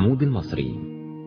محمود المصري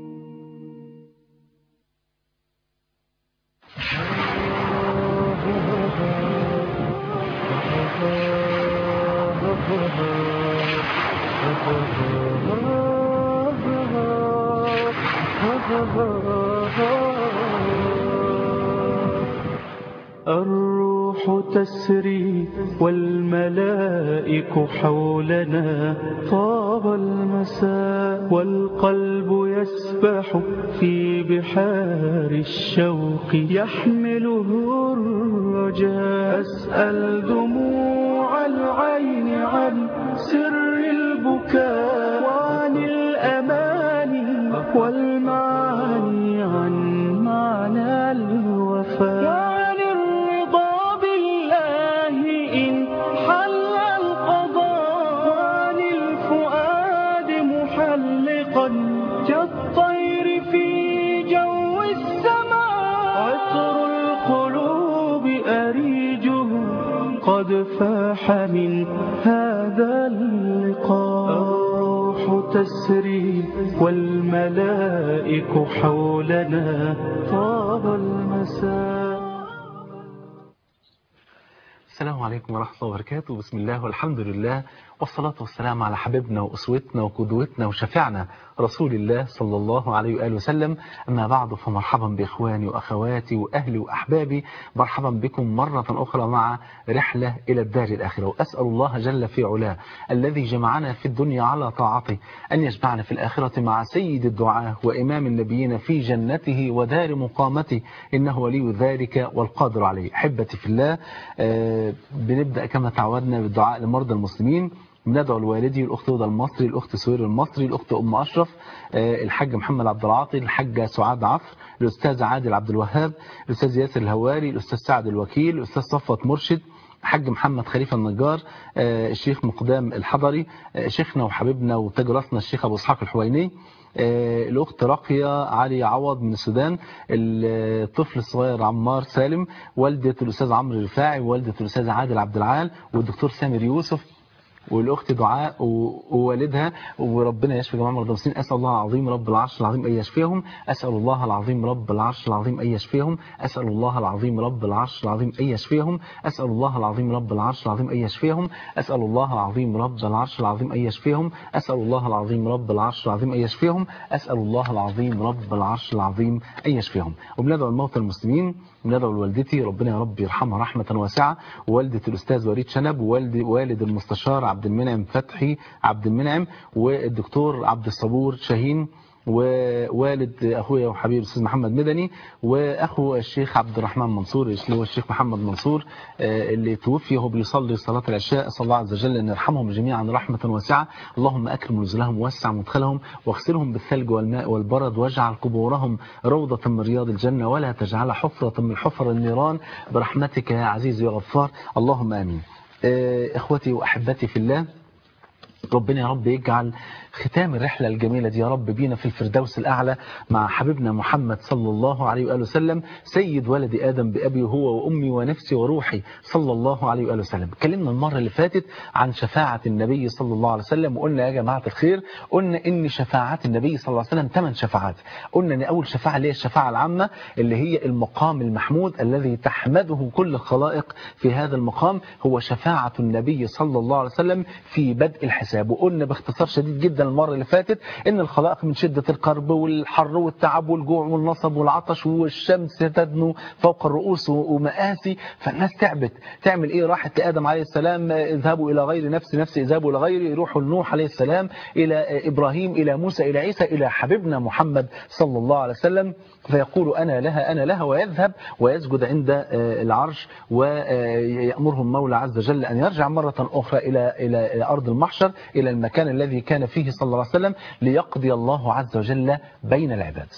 الروح تسري والملائك حولنا طاب المساء والقلب يسبح في بحار الشوق يحمله الرجاء أسأل دموع العين عن سر البكاء وعن الأماني والمعاني عن معنى الوفاء وعن الرضا بالله إن حل القضاء وعن الفؤاد محلقا كالطير في جو السماء عطر القلوب أريجه قد فاح من هذا اللقاء الروح تسري والملائك حولنا طاب المساء السلام عليكم ورحمة الله وبركاته بسم الله والحمد لله والصلاة والسلام على حبيبنا وأسوتنا وقدوتنا وشفيعنا رسول الله صلى الله عليه وآله وسلم أما بعد فمرحبا بإخواني وأخواتي وأهلي وأحبابي مرحبا بكم مرة أخرى مع رحلة إلى الدار الآخرة وأسأل الله جل في علاه الذي جمعنا في الدنيا على طاعته أن يجمعنا في الآخرة مع سيد الدعاة وإمام النبيين في جنته ودار مقامته إنه ولي ذلك والقادر عليه أحبتي في الله آه بنبدأ كما تعودنا بالدعاء لمرضى المسلمين بندعو لوالدي الأخت هدى المصري الأخت سوير المصري الأخت أم أشرف الحاج محمد عبد العاطي الحاجة سعاد عفر الأستاذ عادل عبد الوهاب الأستاذ ياسر الهواري الأستاذ سعد الوكيل الأستاذ صفوت مرشد الحاج محمد خليفة النجار الشيخ مقدام الحضري شيخنا وحبيبنا وتاج راسنا الشيخ أبو إسحاق الحويني الأخت راقية علي عوض من السودان الطفل الصغير عمار سالم والدة الأستاذ عمرو رفاعي والدة الأستاذ عادل عبد العال والدكتور سامر يوسف والاخت دعاء ووالدها وربنا يشفي جميع مرضى المسلمين اسال الله العظيم رب العرش العظيم ان يشفيهم اسال الله العظيم رب العرش العظيم ان يشفيهم اسال الله العظيم رب العرش العظيم ان يشفيهم اسال الله العظيم رب العرش العظيم ان يشفيهم اسال الله العظيم رب العرش العظيم ان يشفيهم اسال الله العظيم رب العرش العظيم ان يشفيهم اسال الله العظيم رب العرش العظيم ان يشفيهم وبندعو الموتى المسلمين بندعو لوالدتي ربنا يا رب يرحمها رحمه واسعه ووالده الاستاذ وليد شنب ووالد والد المستشار عبد المنعم فتحي عبد المنعم والدكتور عبد الصبور شاهين ووالد اخويا وحبيبي الاستاذ محمد مدني واخو الشيخ عبد الرحمن منصور اللي هو الشيخ محمد منصور اللي توفي وهو بيصلي صلاه العشاء صلى الله عز وجل ان يرحمهم جميعا رحمه واسعه اللهم اكرم نزلهم ووسع مدخلهم واغسلهم بالثلج والماء والبرد واجعل قبورهم روضه من رياض الجنه ولا تجعلها حفره من حفر النيران برحمتك يا عزيز يا غفار اللهم امين اخوتي واحبتي في الله ربنا يا رب يجعل ختام الرحلة الجميلة دي يا رب بينا في الفردوس الأعلى مع حبيبنا محمد صلى الله عليه وآله وسلم سيد ولد آدم بأبي هو وأمي ونفسي وروحي صلى الله عليه وآله وسلم اتكلمنا المرة اللي فاتت عن شفاعة النبي صلى الله عليه وسلم وقلنا يا جماعة الخير قلنا إن شفاعات النبي صلى الله عليه وسلم ثمان شفاعات قلنا إن أول شفاعة اللي هي الشفاعة العامة اللي هي المقام المحمود الذي تحمده كل الخلائق في هذا المقام هو شفاعة النبي صلى الله عليه وسلم في بدء الحساب وقلنا باختصار شديد جدا المرة اللي فاتت ان الخلائق من شدة الكرب والحر والتعب والجوع والنصب والعطش والشمس تدنو فوق الرؤوس ومآسي فالناس تعبت تعمل ايه راحت لآدم عليه السلام اذهبوا الى غير نفس نفسي اذهبوا الى غيري يروحوا لنوح عليه السلام الى ابراهيم الى موسى الى عيسى الى حبيبنا محمد صلى الله عليه وسلم فيقول انا لها انا لها ويذهب ويسجد عند العرش ويأمرهم مولى عز وجل ان يرجع مرة اخرى الى الى ارض المحشر الى المكان الذي كان فيه صلى الله عليه وسلم ليقضي الله عز وجل بين العباد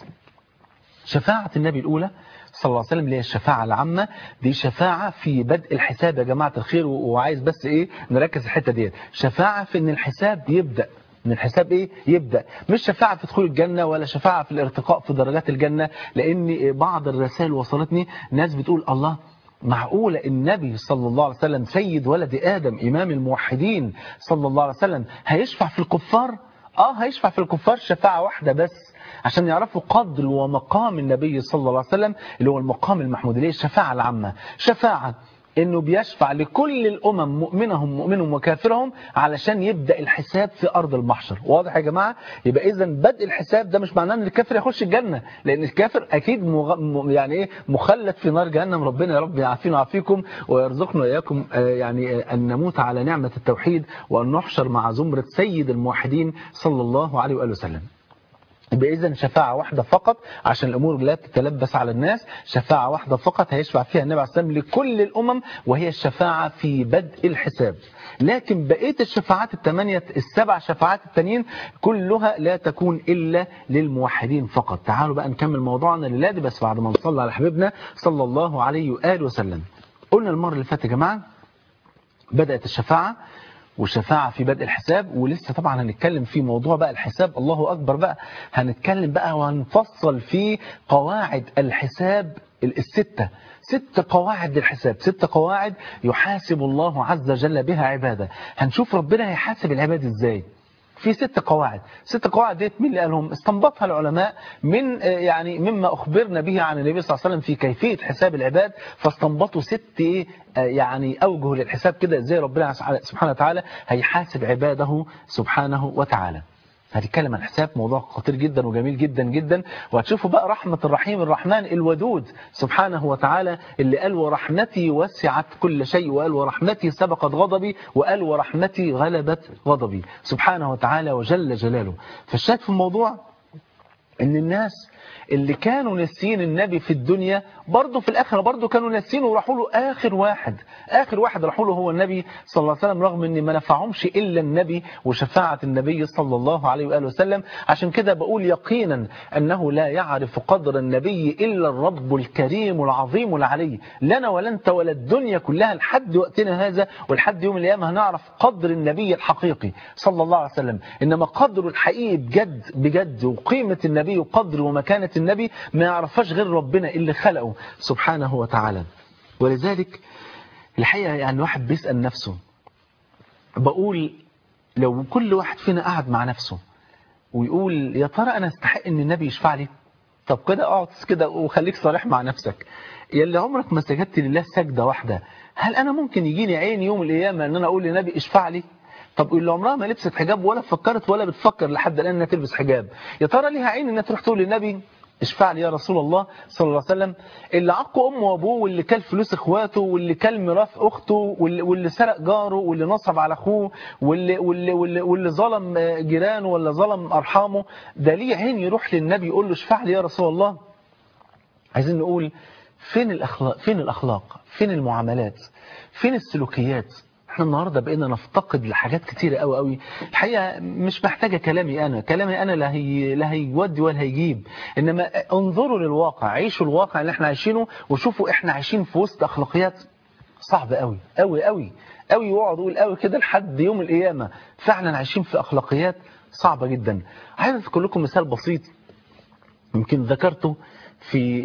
شفاعة النبي الأولى صلى الله عليه وسلم اللي هي الشفاعة العامة دي شفاعة في بدء الحساب يا جماعة الخير وعايز بس إيه نركز الحتة ديت شفاعة في إن الحساب يبدأ من الحساب ايه يبدأ مش شفاعة في دخول الجنة ولا شفاعة في الارتقاء في درجات الجنة لان بعض الرسائل وصلتني ناس بتقول الله معقولة النبي صلى الله عليه وسلم سيد ولد آدم إمام الموحدين صلى الله عليه وسلم هيشفع في الكفار اه هيشفع في الكفار شفاعة واحدة بس عشان يعرفوا قدر ومقام النبي صلى الله عليه وسلم اللي هو المقام المحمود اللي هي الشفاعة العامة شفاعة انه بيشفع لكل الامم مؤمنهم مؤمنهم وكافرهم علشان يبدا الحساب في ارض المحشر واضح يا جماعه يبقى اذا بدء الحساب ده مش معناه ان الكافر يخش الجنه لان الكافر اكيد مغ... م- يعني ايه مخلد في نار جهنم ربنا يا رب يعافينا ويعافيكم ويرزقنا واياكم آه، يعني آه، ان نموت على نعمه التوحيد وان نحشر مع زمره سيد الموحدين صلى الله عليه واله وسلم يبقى اذا شفاعة واحدة فقط عشان الأمور لا تتلبس على الناس شفاعة واحدة فقط هيشفع فيها النبي عليه الصلاة والسلام لكل الأمم وهي الشفاعة في بدء الحساب لكن بقية الشفاعات الثمانية السبع شفاعات التانيين كلها لا تكون إلا للموحدين فقط تعالوا بقى نكمل موضوعنا الليلة دي بس بعد ما نصلي على حبيبنا صلى الله عليه وآله وسلم قلنا المرة اللي فاتت يا جماعة بدأت الشفاعة والشفاعة في بدء الحساب ولسه طبعا هنتكلم في موضوع بقى الحساب الله أكبر بقى هنتكلم بقى وهنفصل في قواعد الحساب الستة ست قواعد للحساب ست قواعد يحاسب الله عز وجل بها عباده هنشوف ربنا هيحاسب العباد ازاي في ست قواعد ست قواعد ديت مين اللي قالهم استنبطها العلماء من آه، يعني مما أخبرنا به عن النبي صلى الله عليه وسلم في كيفية حساب العباد فاستنبطوا ست إيه آه، يعني أوجه للحساب كده ازاي ربنا سبحانه وتعالى هيحاسب عباده سبحانه وتعالى هنتكلم عن حساب موضوع خطير جدا وجميل جدا جدا وهتشوفوا بقى رحمة الرحيم الرحمن الودود سبحانه وتعالى اللي قال ورحمتي وسعت كل شيء وقال ورحمتي سبقت غضبي وقال ورحمتي غلبت غضبي سبحانه وتعالى وجل جلاله فالشاهد في الموضوع ان الناس اللي كانوا ناسيين النبي في الدنيا برضه في الآخرة برضه كانوا ناسينه وراحوا له آخر واحد آخر واحد راحوا له هو النبي صلى الله عليه وسلم رغم ان ما نفعهمش إلا النبي وشفاعة النبي صلى الله عليه وآله وسلم عشان كده بقول يقينا أنه لا يعرف قدر النبي إلا الرب الكريم العظيم العلي لنا ولا انت ولا الدنيا كلها لحد وقتنا هذا ولحد يوم القيامة هنعرف قدر النبي الحقيقي صلى الله عليه وسلم إنما قدره الحقيقي بجد بجد وقيمة النبي وقدر ومكانة النبي ما يعرفهاش غير ربنا اللي خلقه سبحانه وتعالى ولذلك الحقيقة يعني الواحد بيسأل نفسه بقول لو كل واحد فينا قعد مع نفسه ويقول يا ترى أنا استحق أن النبي يشفع لي طب كده اقعد كده وخليك صريح مع نفسك يلي عمرك ما سجدت لله سجدة واحدة هل أنا ممكن يجيني عين يوم القيامة أن أنا أقول للنبي اشفع لي طب اللي عمرها ما لبست حجاب ولا فكرت ولا بتفكر لحد الآن أنها تلبس حجاب يا ترى ليها عين أنها تروح تقول للنبي اشفع لي يا رسول الله صلى الله عليه وسلم اللي عق امه وابوه واللي كل فلوس اخواته واللي كل ميراث اخته واللي, واللي سرق جاره واللي نصب على اخوه واللي واللي واللي, واللي ظلم جيرانه ولا ظلم ارحامه ده ليه عين يروح للنبي يقول له اشفع لي يا رسول الله عايزين نقول فين الاخلاق فين الاخلاق فين المعاملات فين السلوكيات احنا النهاردة بقينا نفتقد لحاجات كتيرة قوي قوي الحقيقة مش محتاجة كلامي أنا كلامي أنا لا, هي لا هيودي ولا هيجيب إنما انظروا للواقع عيشوا الواقع اللي احنا عايشينه وشوفوا احنا عايشين في وسط أخلاقيات صعبة قوي قوي قوي قوي واقعد اقول قوي كده لحد يوم القيامة فعلا عايشين في أخلاقيات صعبة جدا عايز أذكر لكم مثال بسيط يمكن ذكرته في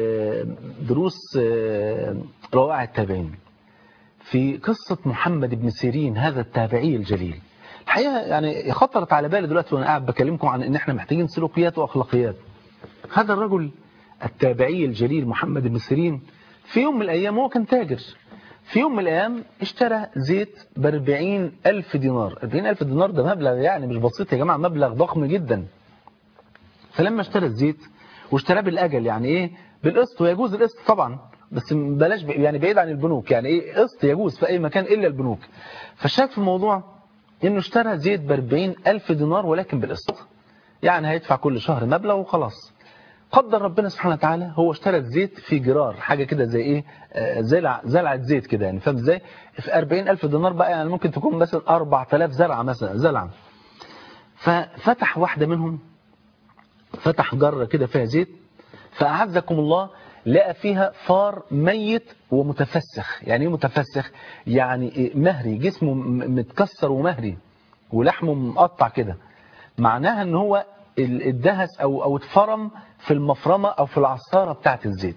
دروس روائع التابعين في قصة محمد بن سيرين هذا التابعي الجليل الحقيقة يعني خطرت على بالي دلوقتي وأنا قاعد بكلمكم عن إن إحنا محتاجين سلوكيات وأخلاقيات هذا الرجل التابعي الجليل محمد بن سيرين في يوم من الأيام هو كان تاجر في يوم من الأيام اشترى زيت ب 40 ألف دينار 40 ألف دينار ده مبلغ يعني مش بسيط يا جماعة مبلغ ضخم جدا فلما اشترى الزيت واشتراه بالأجل يعني إيه بالقسط ويجوز القسط طبعا بس بلاش يعني بعيد عن البنوك يعني ايه قسط يجوز في اي مكان الا البنوك فالشاك في الموضوع انه اشترى زيت ب 40 الف دينار ولكن بالقسط يعني هيدفع كل شهر مبلغ وخلاص قدر ربنا سبحانه وتعالى هو اشترى الزيت في جرار حاجه كده زي ايه زلع زلعه زيت كده يعني فاهم ازاي في 40 الف دينار بقى يعني ممكن تكون مثلا 4000 زرعه مثلا زلعه ففتح واحده منهم فتح جره كده فيها زيت فأعزكم الله لقى فيها فار ميت ومتفسخ يعني ايه متفسخ يعني مهري جسمه متكسر ومهري ولحمه مقطع كده معناها ان هو اتدهس او او اتفرم في المفرمه او في العصاره بتاعه الزيت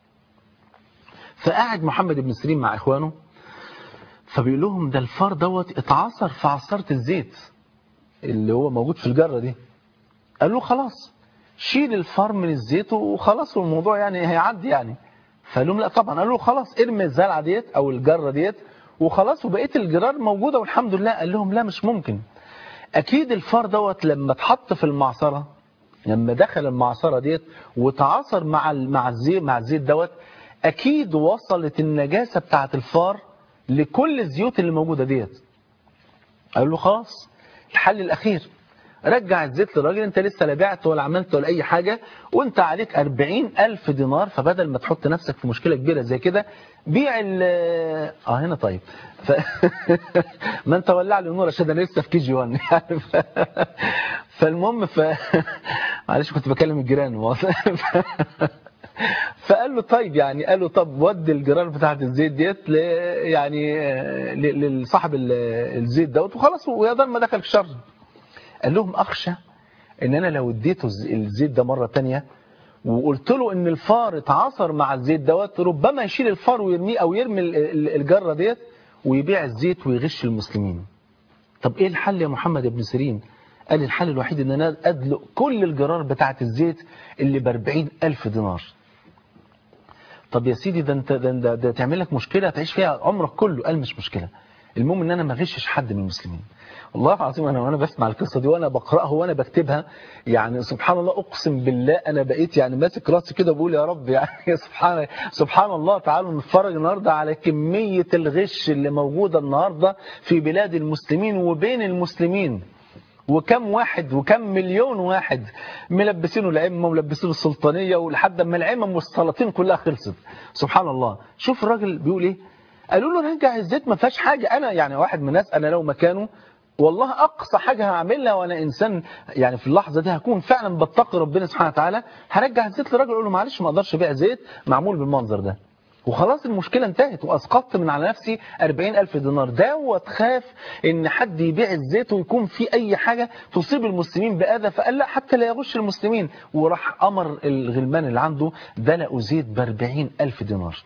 فقعد محمد بن سيرين مع اخوانه فبيقول لهم ده الفار دوت اتعصر في عصاره الزيت اللي هو موجود في الجرة دي قال له خلاص شيل الفار من الزيت وخلاص والموضوع يعني هيعدي يعني فقال لهم لا طبعا قال له خلاص ارمي الزرعه ديت او الجره ديت وخلاص وبقيه الجرار موجوده والحمد لله قال لهم لا مش ممكن اكيد الفار دوت لما اتحط في المعصره لما دخل المعصره ديت وتعاصر مع ال- مع الزيت مع الزيت دوت اكيد وصلت النجاسه بتاعه الفار لكل الزيوت اللي موجوده ديت قال له خلاص الحل الاخير رجع الزيت للراجل انت لسه لا بعت ولا عملت ولا اي حاجه وانت عليك 40 الف دينار فبدل ما تحط نفسك في مشكله كبيره زي كده بيع ال اه هنا طيب ف... ما انت ولع لي النور عشان انا لسه في كي جي 1 يعني ف... فالمهم ف معلش كنت بكلم الجيران ف... فقال له طيب يعني قال له طب ودي الجرار بتاعت الزيت ديت ل... يعني ل- لصاحب ال- الزيت دوت وخلاص ويقدر ما دخل في شر قال لهم اخشى ان انا لو اديته الز- الزيت ده مره تانية وقلت له ان الفار اتعاصر مع الزيت دوت ربما يشيل الفار ويرميه او يرمي ال- ال- الجره ديت ويبيع الزيت ويغش المسلمين طب ايه الحل يا محمد بن سيرين قال الحل الوحيد ان انا ادلق كل الجرار بتاعه الزيت اللي ب 40 الف دينار طب يا سيدي ده انت ده, ده, ده تعمل لك مشكله تعيش فيها عمرك كله قال مش مشكله المهم ان انا ما غشش حد من المسلمين والله العظيم انا وانا بسمع القصه دي وانا بقراها وانا بكتبها يعني سبحان الله اقسم بالله انا بقيت يعني ماسك راسي كده بقول يا رب يعني سبحان سبحان الله تعالوا نتفرج النهارده على كميه الغش اللي موجوده النهارده في بلاد المسلمين وبين المسلمين وكم واحد وكم مليون واحد ملبسينه العمة وملبسينه السلطانية ولحد ما العمم والسلاطين كلها خلصت سبحان الله شوف الراجل بيقول ايه قالوا له رجع الزيت ما فيهاش حاجة انا يعني واحد من الناس انا لو مكانه والله اقصى حاجة هعملها وانا انسان يعني في اللحظة دي هكون فعلا بتقي ربنا سبحانه وتعالى هرجع الزيت للراجل اقول له معلش ما اقدرش ابيع زيت معمول بالمنظر ده وخلاص المشكلة انتهت وأسقطت من على نفسي 40 ألف دينار ده وتخاف إن حد يبيع الزيت ويكون في أي حاجة تصيب المسلمين بأذى فقال لا حتى لا يغش المسلمين وراح أمر الغلمان اللي عنده دلقوا زيت ب 40 ألف دينار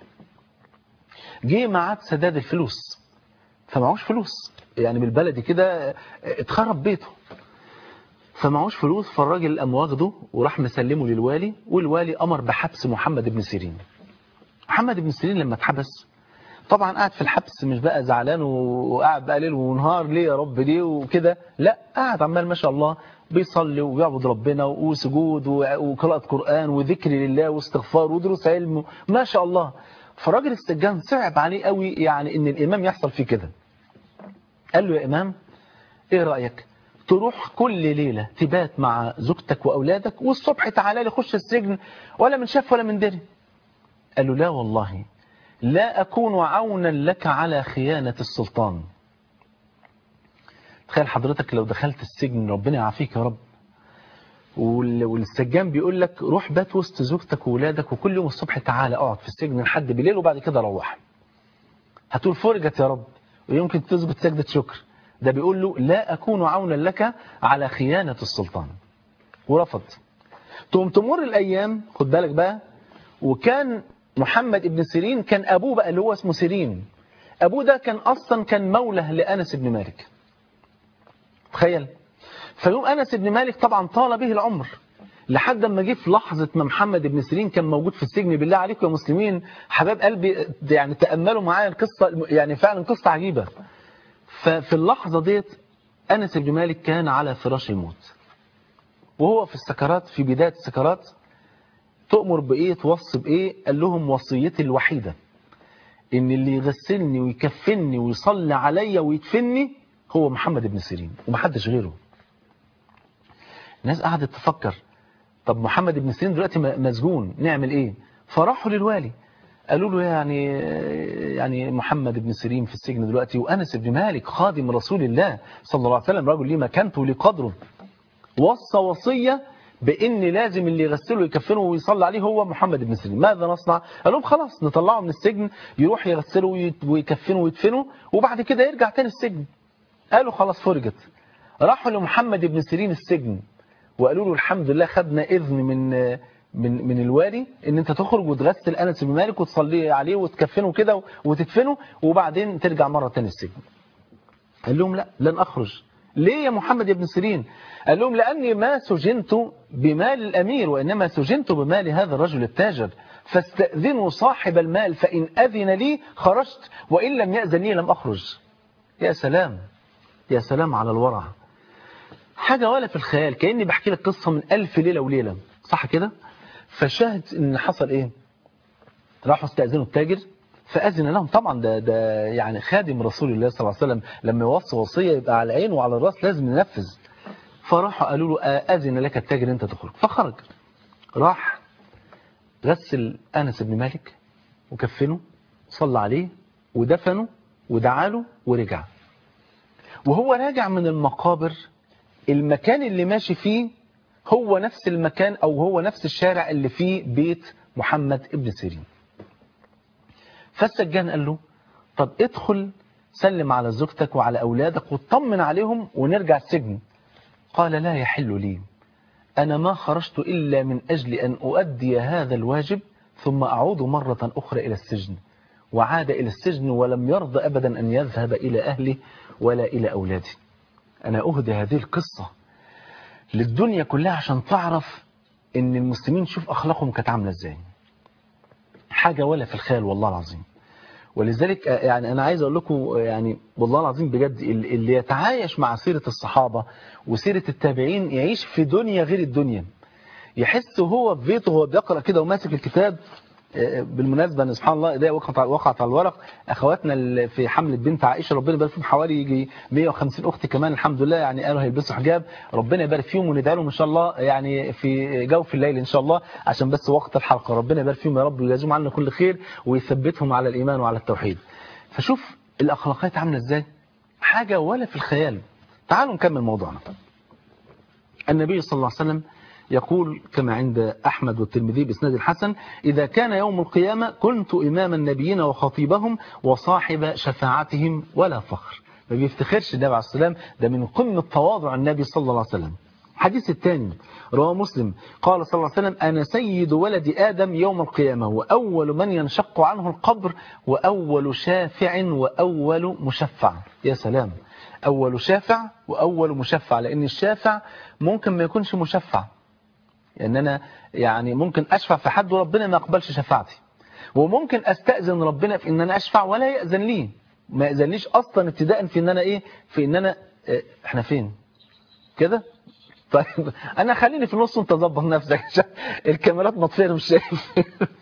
جه معاد سداد الفلوس فمعهوش فلوس يعني بالبلدي كده اتخرب بيته فمعهوش فلوس فالراجل قام واخده وراح مسلمه للوالي والوالي أمر بحبس محمد بن سيرين محمد بن سيرين لما اتحبس طبعا قاعد في الحبس مش بقى زعلان وقاعد بقى ليل ونهار ليه يا رب ليه وكده لا قاعد عمال ما شاء الله بيصلي وبيعبد ربنا وسجود وقراءة قرآن وذكر لله واستغفار ودروس علم ما شاء الله فراجل السجان صعب عليه قوي يعني ان الامام يحصل فيه كده قال له يا امام ايه رأيك تروح كل ليلة تبات مع زوجتك واولادك والصبح تعالى لي خش السجن ولا من شاف ولا من دري قال له لا والله لا أكون عونا لك على خيانة السلطان تخيل حضرتك لو دخلت السجن ربنا يعافيك يا رب وال- والسجان بيقول لك روح بات وسط زوجتك وولادك وكل يوم الصبح تعالى اقعد في السجن لحد بالليل وبعد كده روح هتقول فرجت يا رب ويمكن تثبت سجدة شكر ده بيقول له لا أكون عونا لك على خيانة السلطان ورفض تقوم تمر الأيام خد بالك بقى وكان محمد ابن سيرين كان أبوه بقى اللي هو اسمه سيرين أبوه ده كان أصلا كان مولى لأنس بن مالك تخيل فيوم أنس بن مالك طبعا طال به العمر لحد ما جه في لحظة ما محمد بن سيرين كان موجود في السجن بالله عليكم يا مسلمين حباب قلبي يعني تأملوا معايا القصة يعني فعلا قصة عجيبة ففي اللحظة ديت أنس بن مالك كان على فراش الموت وهو في السكرات في بداية السكرات تؤمر بإيه توصي بإيه قال لهم وصيتي الوحيدة إن اللي يغسلني ويكفني ويصلي عليا ويدفني هو محمد بن سيرين ومحدش غيره الناس قعدت تفكر طب محمد بن سيرين دلوقتي مسجون نعمل ايه فراحوا للوالي قالوا له يعني يعني محمد بن سيرين في السجن دلوقتي وانس بن مالك خادم رسول الله صلى الله عليه وسلم رجل ليه مكانته وليه قدره وصى وصيه بان لازم اللي يغسله ويكفنه ويصلي عليه هو محمد بن سيرين ماذا نصنع قال لهم خلاص نطلعه من السجن يروح يغسله ويكفنه ويدفنه وبعد كده يرجع تاني السجن قالوا خلاص فرجت راحوا لمحمد بن سيرين السجن وقالوا له الحمد لله خدنا اذن من من من الوالي ان انت تخرج وتغسل انس بن مالك وتصلي عليه وتكفنه كده وتدفنه وبعدين ترجع مره ثانيه السجن قال لهم لا لن اخرج ليه يا محمد يا ابن سيرين قال لهم لأني ما سجنت بمال الأمير وإنما سجنت بمال هذا الرجل التاجر فاستأذنوا صاحب المال فإن أذن لي خرجت وإن لم يأذن لي لم أخرج يا سلام يا سلام على الورع حاجة ولا في الخيال كأني بحكي لك قصة من ألف ليلة وليلة صح كده فشاهد إن حصل إيه راحوا استأذنوا التاجر فأذن لهم طبعا ده, ده يعني خادم رسول الله صلى الله عليه وسلم لما يوصي وصية يبقى على العين وعلى الراس لازم ينفذ فراحوا قالوا له أذن لك التاجر أنت تخرج فخرج راح غسل أنس بن مالك وكفنه صلى عليه ودفنه ودعا له ورجع وهو راجع من المقابر المكان اللي ماشي فيه هو نفس المكان أو هو نفس الشارع اللي فيه بيت محمد ابن سيرين فالسجان قال له طب ادخل سلم على زوجتك وعلى أولادك واطمن عليهم ونرجع السجن قال لا يحل لي أنا ما خرجت إلا من أجل أن أؤدي هذا الواجب ثم أعود مرة أخرى إلى السجن وعاد إلى السجن ولم يرضى أبدا أن يذهب إلى أهله ولا إلى أولاده أنا أهدي هذه القصة للدنيا كلها عشان تعرف ان المسلمين شوف اخلاقهم كانت عامله ازاي حاجه ولا في الخيال والله العظيم ولذلك يعني انا عايز اقول لكم يعني والله العظيم بجد اللي يتعايش مع سيره الصحابه وسيره التابعين يعيش في دنيا غير الدنيا يحس هو في بيته وهو بيقرا كده وماسك الكتاب بالمناسبة ان سبحان الله ده وقعت وقعت على الورق اخواتنا في حملة بنت عائشة ربنا يبارك فيهم حوالي يجي 150 اخت كمان الحمد لله يعني قالوا هيلبسوا حجاب ربنا يبارك فيهم وندعي لهم ان شاء الله يعني في جوف الليل ان شاء الله عشان بس وقت الحلقة ربنا يبارك فيهم يا رب ويجازيهم عنا كل خير ويثبتهم على الايمان وعلى التوحيد فشوف الاخلاقيات عاملة ازاي حاجة ولا في الخيال تعالوا نكمل موضوعنا النبي صلى الله عليه وسلم يقول كما عند أحمد والترمذي بإسناد الحسن إذا كان يوم القيامة كنت إمام النبيين وخطيبهم وصاحب شفاعتهم ولا فخر ما بيفتخرش النبي عليه السلام ده من قمة تواضع النبي صلى الله عليه وسلم الحديث الثاني رواه مسلم قال صلى الله عليه وسلم أنا سيد ولد آدم يوم القيامة وأول من ينشق عنه القبر وأول شافع وأول مشفع يا سلام أول شافع وأول مشفع لأن الشافع ممكن ما يكونش مشفع ان انا يعني ممكن اشفع في حد وربنا ما يقبلش شفاعتي وممكن استأذن ربنا في ان انا اشفع ولا يأذن لي ما يأذنليش اصلا ابتداء في ان انا ايه في ان انا إيه احنا فين كده طيب انا خليني في النص وانت ظبط نفسك عشان الكاميرات مطفيه مش شايف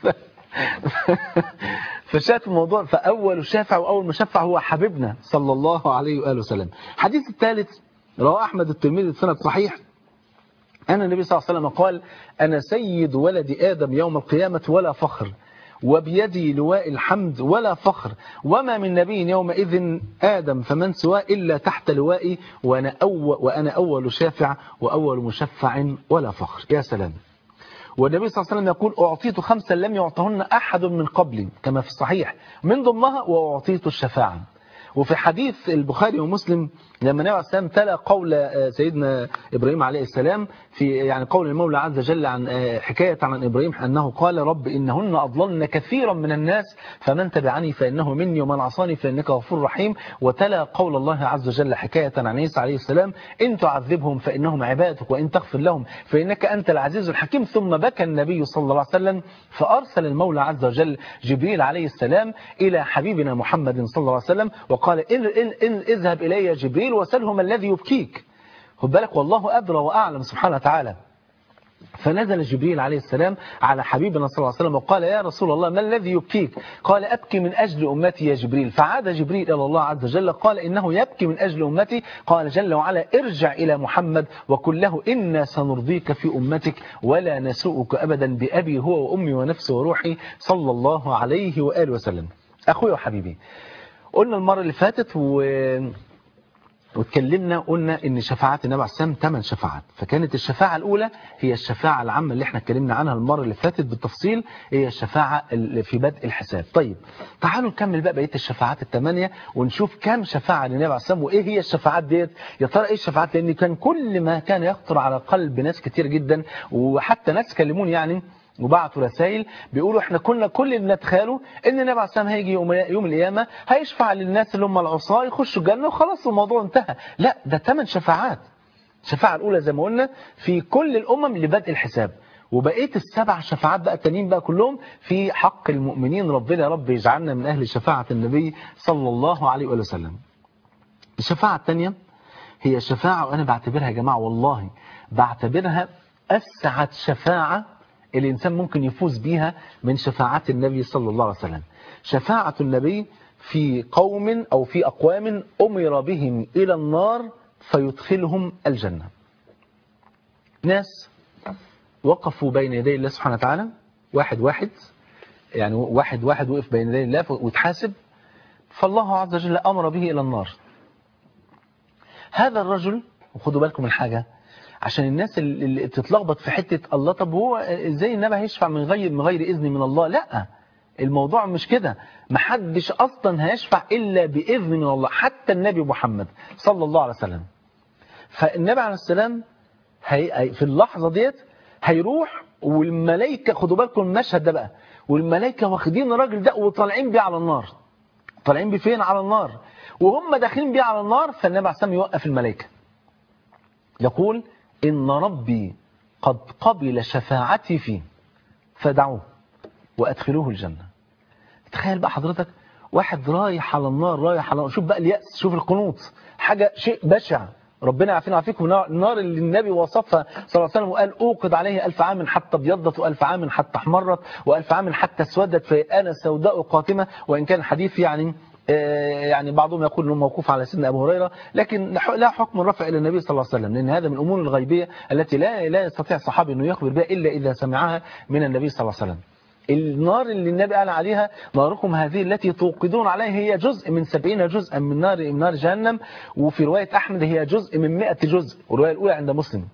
فشاف الموضوع فاول شافع واول مشفع هو حبيبنا صلى الله عليه واله وسلم الحديث الثالث رواه احمد الترمذي بسند صحيح أن النبي صلى الله عليه وسلم قال أنا سيد ولد آدم يوم القيامة ولا فخر وبيدي لواء الحمد ولا فخر وما من نبي يومئذ آدم فمن سواه إلا تحت لوائي وأنا أول, وأنا أول شافع وأول مشفع ولا فخر يا سلام والنبي صلى الله عليه وسلم يقول أعطيت خمسا لم يعطهن أحد من قبلي كما في الصحيح من ضمنها وأعطيت الشفاعة وفي حديث البخاري ومسلم لما النبي عليه السلام تلا قول سيدنا إبراهيم عليه السلام في يعني قول المولى عز وجل عن حكاية عن إبراهيم أنه قال رب إنهن أضللن كثيرا من الناس فمن تبعني فإنه مني ومن عصاني فإنك غفور رحيم وتلا قول الله عز وجل حكاية عن عيسى عليه السلام إن تعذبهم فإنهم عبادك وإن تغفر لهم فإنك أنت العزيز الحكيم ثم بكى النبي صلى الله عليه وسلم فأرسل المولى عز وجل جبريل عليه السلام إلى حبيبنا محمد صلى الله عليه وسلم وقال إن, إن, إن اذهب إلي جبريل وسلهم الذي يبكيك خد بالك والله أدرى وأعلم سبحانه وتعالى فنزل جبريل عليه السلام على حبيبنا صلى الله عليه وسلم وقال يا رسول الله ما الذي يبكيك قال أبكي من أجل أمتي يا جبريل فعاد جبريل إلى الله عز وجل قال إنه يبكي من أجل أمتي قال جل وعلا ارجع إلى محمد وقل له إنا سنرضيك في أمتك ولا نسوءك أبدا بأبي هو وأمي ونفسي وروحي صلى الله عليه وآله وسلم أخوي وحبيبي قلنا المرة اللي فاتت و... واتكلمنا قلنا ان شفاعات النبي عليه السلام ثمان شفاعات فكانت الشفاعة الاولى هي الشفاعة العامة اللي احنا اتكلمنا عنها المرة اللي فاتت بالتفصيل هي الشفاعة اللي في بدء الحساب طيب تعالوا نكمل بقى بقية الشفاعات الثمانية ونشوف كم شفاعة للنبي عليه السلام وايه هي الشفاعات ديت يا ترى ايه الشفاعات لان كان كل ما كان يخطر على قلب ناس كتير جدا وحتى ناس كلموني يعني وبعتوا رسائل بيقولوا احنا كنا كل اللي نتخيله ان النبي عليه السلام هيجي يوم, يوم القيامه هيشفع للناس اللي هم العصاه يخشوا الجنه وخلاص الموضوع انتهى لا ده ثمان شفاعات الشفاعه الاولى زي ما قلنا في كل الامم لبدء الحساب وبقيه السبع شفاعات بقى التانيين بقى كلهم في حق المؤمنين ربنا يا رب يجعلنا من اهل شفاعه النبي صلى الله عليه وآله وسلم الشفاعه الثانيه هي شفاعه وانا بعتبرها يا جماعه والله بعتبرها اسعد شفاعه الإنسان ممكن يفوز بيها من شفاعات النبي صلى الله عليه وسلم شفاعة النبي في قوم أو في أقوام أمر بهم إلى النار فيدخلهم الجنة ناس وقفوا بين يدي الله سبحانه وتعالى واحد واحد يعني واحد واحد وقف بين يدي الله وتحاسب فالله عز وجل أمر به إلى النار هذا الرجل وخدوا بالكم من حاجة عشان الناس اللي بتتلخبط في حتة الله طب هو ازاي النبي هيشفع من غير من غير إذن من الله لا الموضوع مش كده محدش أصلا هيشفع إلا بإذن من الله حتى النبي محمد صلى الله عليه وسلم فالنبي عليه السلام هي في اللحظة ديت هيروح والملائكة خدوا بالكم المشهد ده بقى والملائكة واخدين الراجل ده وطالعين بيه على النار طالعين بيه فين على النار وهم داخلين بيه على النار فالنبي عليه السلام يوقف الملائكة يقول إن ربي قد قبل شفاعتي فيه فدعوه وأدخلوه الجنة تخيل بقى حضرتك واحد رايح على النار رايح على النار شوف بقى اليأس شوف القنوط حاجة شيء بشع ربنا يعافينا ويعافيكم النار اللي النبي وصفها صلى الله عليه وسلم وقال أوقد عليه ألف عام حتى ابيضت وألف عام حتى احمرت وألف عام حتى اسودت فأنا سوداء قاتمة وإن كان الحديث يعني يعني بعضهم يقول انه موقوف على سيدنا ابو هريره لكن لا حكم الرفع الى النبي صلى الله عليه وسلم لان هذا من الامور الغيبيه التي لا لا يستطيع الصحابي انه يخبر بها الا اذا سمعها من النبي صلى الله عليه وسلم النار اللي النبي قال عليها ناركم هذه التي توقدون عليها هي جزء من سبعين جزءا من نار من نار جهنم وفي رواية أحمد هي جزء من مئة جزء والرواية الأولى عند مسلم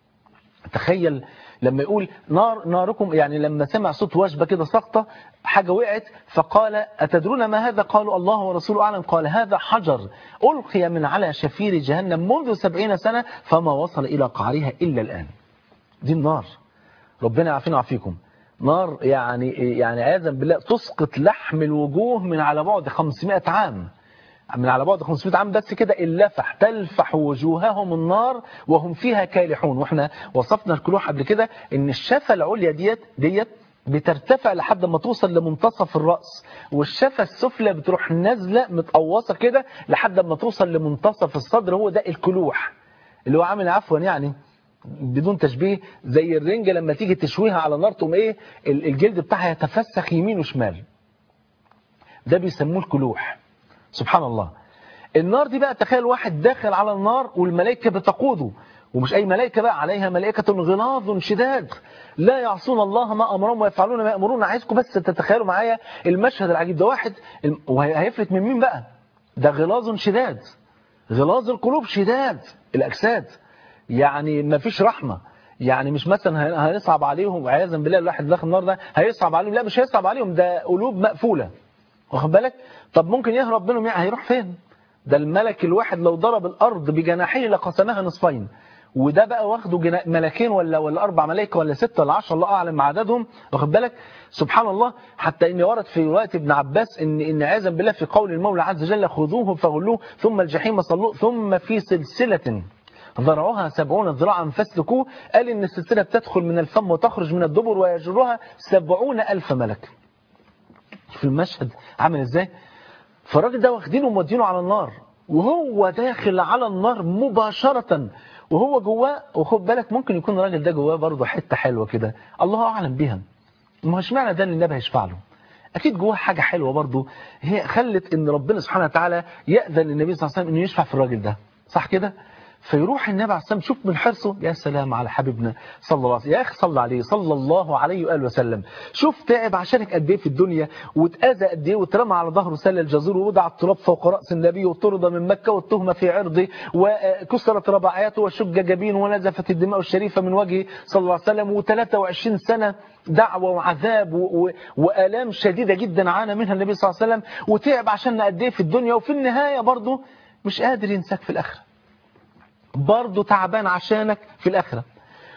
تخيل لما يقول نار ناركم يعني لما سمع صوت وشبة كده سقطة حاجة وقعت فقال أتدرون ما هذا قالوا الله ورسوله أعلم قال هذا حجر ألقي من على شفير جهنم منذ سبعين سنة فما وصل إلى قعرها إلا الآن دي النار ربنا يعافينا ويعافيكم نار يعني يعني عياذا بالله تسقط لحم الوجوه من على بعد 500 عام من على بعد 500 عام بس كده اللفح تلفح وجوههم النار وهم فيها كالحون واحنا وصفنا الكلوح قبل كده ان الشفه العليا ديت ديت بترتفع لحد ما توصل لمنتصف الرأس والشفة السفلى بتروح نازلة متقوصة كده لحد ما توصل لمنتصف الصدر هو ده الكلوح اللي هو عامل عفوا يعني بدون تشبيه زي الرنجة لما تيجي تشويها على نار تقوم ايه الجلد بتاعها يتفسخ يمين وشمال ده بيسموه الكلوح سبحان الله النار دي بقى تخيل واحد داخل على النار والملائكة بتقوده ومش أي ملائكة بقى عليها ملائكة غلاظ شداد لا يعصون الله ما أمرهم ويفعلون ما يأمرون عايزكم بس تتخيلوا معايا المشهد العجيب ده واحد وهيفلت من مين بقى ده غلاظ شداد غلاظ القلوب شداد الأجساد يعني ما فيش رحمة يعني مش مثلا هيصعب عليهم عياذا بالله الواحد داخل النار ده هيصعب عليهم لا مش هيصعب عليهم ده قلوب مقفولة واخد بالك طب ممكن يهرب منهم يعني هيروح فين ده الملك الواحد لو ضرب الأرض بجناحيه لقسمها نصفين وده بقى واخده ملكين ولا ولا اربع ملائكه ولا سته ولا 10 الله اعلم عددهم واخد بالك سبحان الله حتى ان ورد في روايه ابن عباس ان ان عياذا بالله في قول المولى عز وجل خذوه فغلوه ثم الجحيم صلوه ثم في سلسله ذرعها سبعون ذراعا فاسلكوه قال ان السلسله بتدخل من الفم وتخرج من الدبر ويجرها سبعون الف ملك في المشهد عامل ازاي فالراجل ده واخدينه ومودينه على النار وهو داخل على النار مباشرة وهو جواه وخد بالك ممكن يكون الراجل ده جواه برضه حتة حلوة كده الله أعلم بيها ما هوش معنى ده اللي النبي هيشفع له أكيد جواه حاجة حلوة برضه هي خلت إن ربنا سبحانه وتعالى يأذن للنبي صلى الله عليه وسلم إنه يشفع في الراجل ده صح كده؟ فيروح النبي عليه السلام شوف من حرصه يا سلام على حبيبنا صلى الله عليه وسلم يا اخي صلى عليه صلى الله عليه واله وسلم شوف تعب عشانك قد ايه في الدنيا واتاذى قد ايه واترمى على ظهره سل الجزور ووضع التراب فوق راس النبي وطرد من مكه والتهمه في عرضه وكسرت رباعياته وشج جبينه ونزفت الدماء الشريفه من وجهه صلى الله عليه وسلم و23 سنه دعوه وعذاب والام شديده جدا عانى منها النبي صلى الله عليه وسلم وتعب عشان قد ايه في الدنيا وفي النهايه برضه مش قادر ينساك في الاخره برضه تعبان عشانك في الآخرة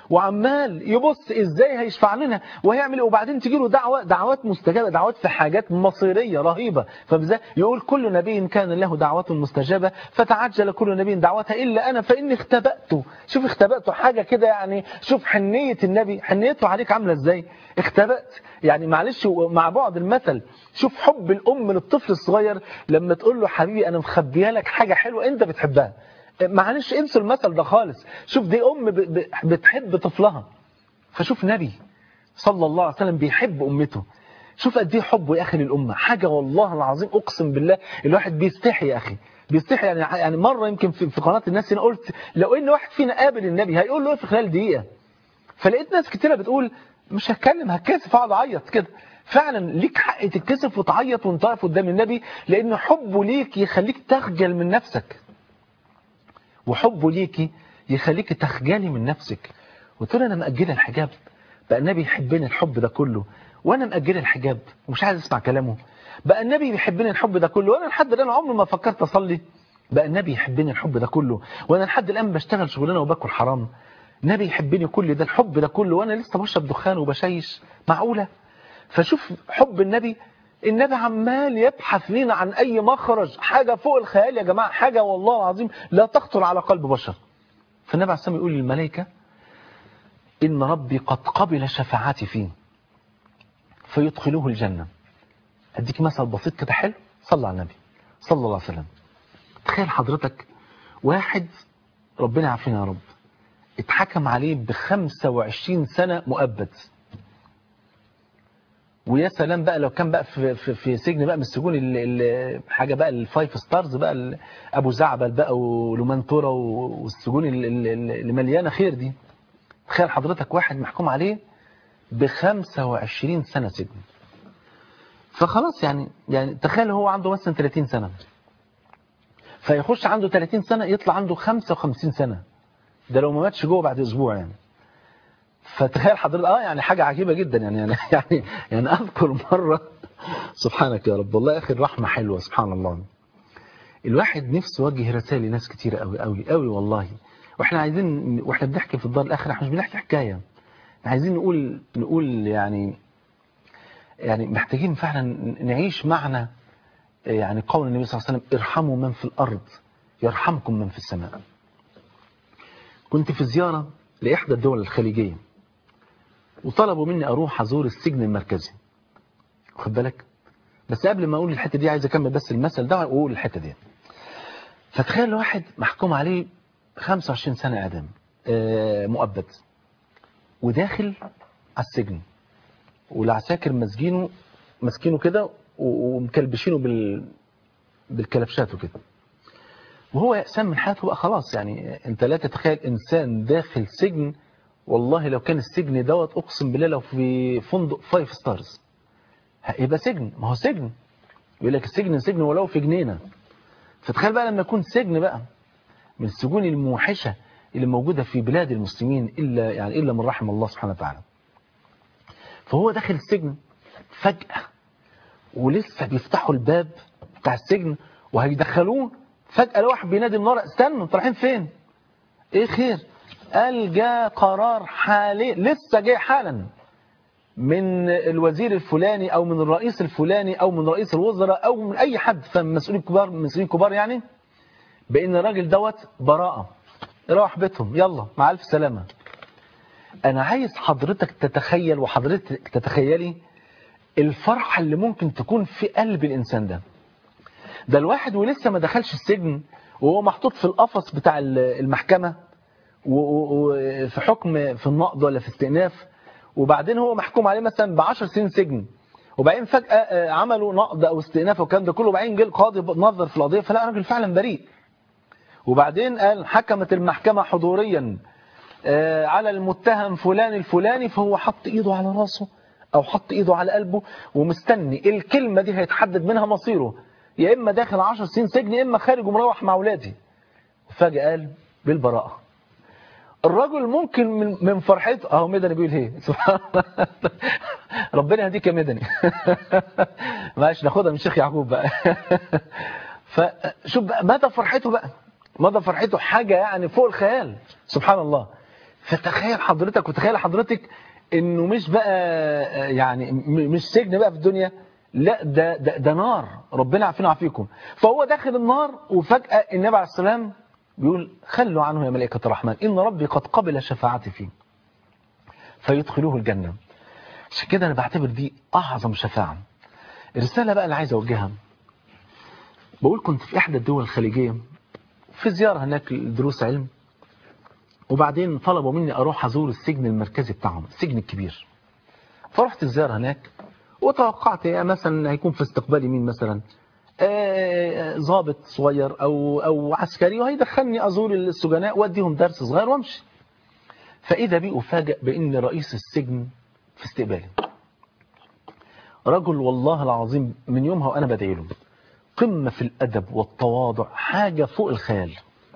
وعمال يبص ازاي هيشفع لنا وهيعمل ايه وبعدين تجي له دعوه دعوات مستجابه دعوات في حاجات مصيريه رهيبه فبذا يقول كل نبي كان له دعوه مستجابه فتعجل كل نبي دعوتها الا انا فاني اختبأت شوف اختبأت حاجه كده يعني شوف حنيه النبي حنيته عليك عامله ازاي اختبأت يعني معلش مع بعض المثل شوف حب الام للطفل الصغير لما تقول له حبيبي انا مخبيه لك حاجه حلوه انت بتحبها معلش انسوا المثل ده خالص شوف دي ام ب- ب- بتحب طفلها فشوف نبي صلى الله عليه وسلم بيحب امته شوف قد ايه حبه يا اخي للامه حاجه والله العظيم اقسم بالله الواحد بيستحي يا اخي بيستحي يعني يعني مره يمكن في في قناه الناس هنا قلت لو ان واحد فينا قابل النبي هيقول له ايه في خلال دقيقه فلقيت ناس كتيره بتقول مش هتكلم هتكسف اقعد اعيط كده فعلا ليك حق تتكسف وتعيط وانت واقف قدام النبي لان حبه ليك يخليك تخجل من نفسك وحبه ليكي يخليك تخجلي من نفسك قلت له انا مأجله الحجاب بقى النبي يحبني الحب ده كله وانا مأجله الحجاب ومش عايز اسمع كلامه بقى النبي بيحبني الحب ده كله وانا لحد الان عمري ما فكرت اصلي بقى النبي يحبني الحب ده كله وانا لحد الان بشتغل شغلانه وباكل حرام النبي يحبني كل ده الحب ده كله وانا لسه بشرب دخان وبشيش معقوله فشوف حب النبي النبي عمال يبحث لنا عن اي مخرج حاجه فوق الخيال يا جماعه حاجه والله العظيم لا تخطر على قلب بشر فالنبي عليه الصلاه والسلام يقول للملائكه ان ربي قد قبل شفاعتي فيه فيدخلوه الجنه اديك مثل بسيط كده حلو صلى على النبي صلى الله عليه وسلم تخيل حضرتك واحد ربنا يعافينا يا رب اتحكم عليه ب 25 سنه مؤبد ويا سلام بقى لو كان بقى في في, في سجن بقى من السجون ال- ال- حاجه بقى الفايف ستارز بقى ال- ابو زعبل بقى ولومانتورا و- والسجون ال- ال- ال- اللي مليانه خير دي تخيل حضرتك واحد محكوم عليه ب 25 سنه سجن فخلاص يعني يعني تخيل هو عنده مثلا 30 سنه فيخش عنده 30 سنه يطلع عنده 55 سنه ده لو ما ماتش جوه بعد اسبوع يعني فتخيل حضرتك اه يعني حاجه عجيبه جدا يعني يعني يعني, يعني اذكر مره سبحانك يا رب والله يا اخي الرحمه حلوه سبحان الله الواحد نفسه يوجه رسائل لناس كتيره قوي قوي قوي والله واحنا عايزين واحنا بنحكي في الدار الاخره احنا مش بنحكي حكايه احنا عايزين نقول نقول يعني يعني محتاجين فعلا نعيش معنى يعني قول النبي صلى الله عليه وسلم ارحموا من في الارض يرحمكم من في السماء كنت في زياره لاحدى الدول الخليجيه وطلبوا مني اروح ازور السجن المركزي واخد بالك بس قبل ما اقول الحته دي عايز اكمل بس المثل ده واقول الحته دي فتخيل واحد محكوم عليه 25 سنه اعدام آه، مؤبد وداخل على السجن والعساكر ماسكينه ماسكينه كده و- ومكلبشينه بال بالكلبشات وكده وهو يأسان من حياته بقى خلاص يعني انت لا تتخيل انسان داخل سجن والله لو كان السجن دوت اقسم بالله لو في فندق فايف ستارز هيبقى سجن ما هو سجن يقول لك السجن سجن ولو في جنينه فتخيل بقى لما يكون سجن بقى من السجون الموحشه اللي موجوده في بلاد المسلمين الا يعني الا من رحم الله سبحانه وتعالى فهو داخل السجن فجاه ولسه بيفتحوا الباب بتاع السجن وهيدخلوه فجاه لو واحد بينادي النار استنوا انتوا رايحين فين ايه خير قال جاء قرار حالي لسه جاي حالا من الوزير الفلاني او من الرئيس الفلاني او من رئيس الوزراء او من اي حد فمسؤولين كبار مسؤولين كبار يعني بان الراجل دوت براءه روح بيتهم يلا مع الف سلامه انا عايز حضرتك تتخيل وحضرتك تتخيلي الفرحه اللي ممكن تكون في قلب الانسان ده ده الواحد ولسه ما دخلش السجن وهو محطوط في القفص بتاع المحكمه وفي حكم في النقض ولا في استئناف وبعدين هو محكوم عليه مثلا ب 10 سنين سجن وبعدين فجأة آه، عملوا نقض أو استئناف والكلام ده كله وبعدين جه القاضي نظر في القضية فلا راجل فعلا بريء وبعدين قال حكمت المحكمة حضوريا آه، على المتهم فلان الفلاني فهو حط ايده على راسه او حط ايده على قلبه ومستني الكلمة دي هيتحدد منها مصيره يا اما داخل 10 سنين سجن يا اما خارج ومروح مع اولادي فجأة قال بالبراءة الرجل ممكن من من فرحته اهو مدني بيقول ايه سبحان الله ربنا يهديك يا مدني معلش ناخدها من شيخ يعقوب بقى فشوف بقى مدى فرحته بقى مدى فرحته حاجة يعني فوق الخيال سبحان الله فتخيل حضرتك وتخيل حضرتك انه مش بقى آه، يعني م- مش سجن بقى في الدنيا لا ده ده, ده نار ربنا عافينا وعافيكم فهو داخل النار وفجأة النبي عليه السلام بيقول خلوا عنه يا ملائكة الرحمن إن ربي قد قبل شفاعتي فيه فيدخلوه الجنة عشان كده أنا بعتبر دي أعظم شفاعة الرسالة بقى اللي عايز أوجهها بقول كنت في إحدى الدول الخليجية في زيارة هناك لدروس علم وبعدين طلبوا مني أروح أزور السجن المركزي بتاعهم السجن الكبير فرحت الزيارة هناك وتوقعت يعني مثلا هيكون في استقبالي مين مثلا آه، ضابط صغير أو, أو عسكري وهيدخلني أزور السجناء وأديهم درس صغير وأمشي فإذا بي أفاجأ بأن رئيس السجن في استقبالي رجل والله العظيم من يومها وأنا بدعي له قمة في الأدب والتواضع حاجة فوق الخيال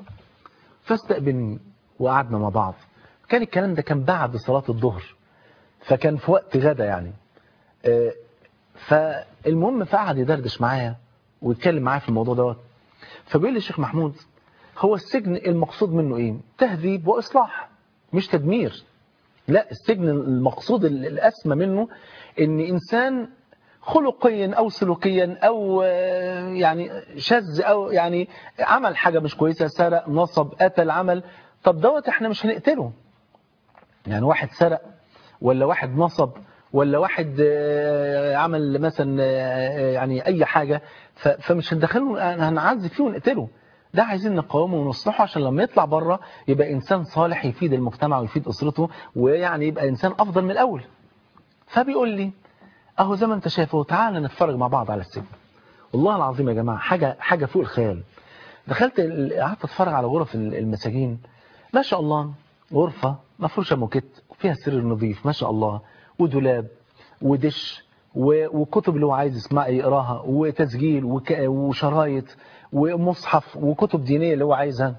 فاستقبلني وقعدنا مع بعض كان الكلام ده كان بعد صلاة الظهر فكان في وقت غدا يعني آه، فالمهم فقعد يدردش معايا ويتكلم معايا في الموضوع دوت فبيقول لي الشيخ محمود هو السجن المقصود منه ايه تهذيب واصلاح مش تدمير لا السجن المقصود ال- الاسمى منه ان انسان خلقيا او سلوكيا او آه، يعني شاذ او يعني عمل حاجه مش كويسه سرق نصب قتل عمل طب دوت احنا مش هنقتله يعني واحد سرق ولا واحد نصب ولا واحد آه، عمل مثلا آه، يعني اي حاجه ف- فمش هندخله هنعذب فيه ونقتله ده عايزين نقاومه ونصلحه عشان لما يطلع بره يبقى انسان صالح يفيد المجتمع ويفيد اسرته ويعني يبقى انسان افضل من الاول فبيقول لي اهو زي ما انت شايفه تعالى نتفرج مع بعض على السجن والله العظيم يا جماعه حاجه حاجه فوق الخيال دخلت ال- قعدت اتفرج على غرف ال- المساجين ما شاء الله غرفه مفروشه موكيت وفيها سرير نظيف ما شاء الله ودولاب ودش و- وكتب اللي هو عايز يسمع يقراها وتسجيل وك- وشرايط ومصحف وكتب دينيه اللي هو عايزها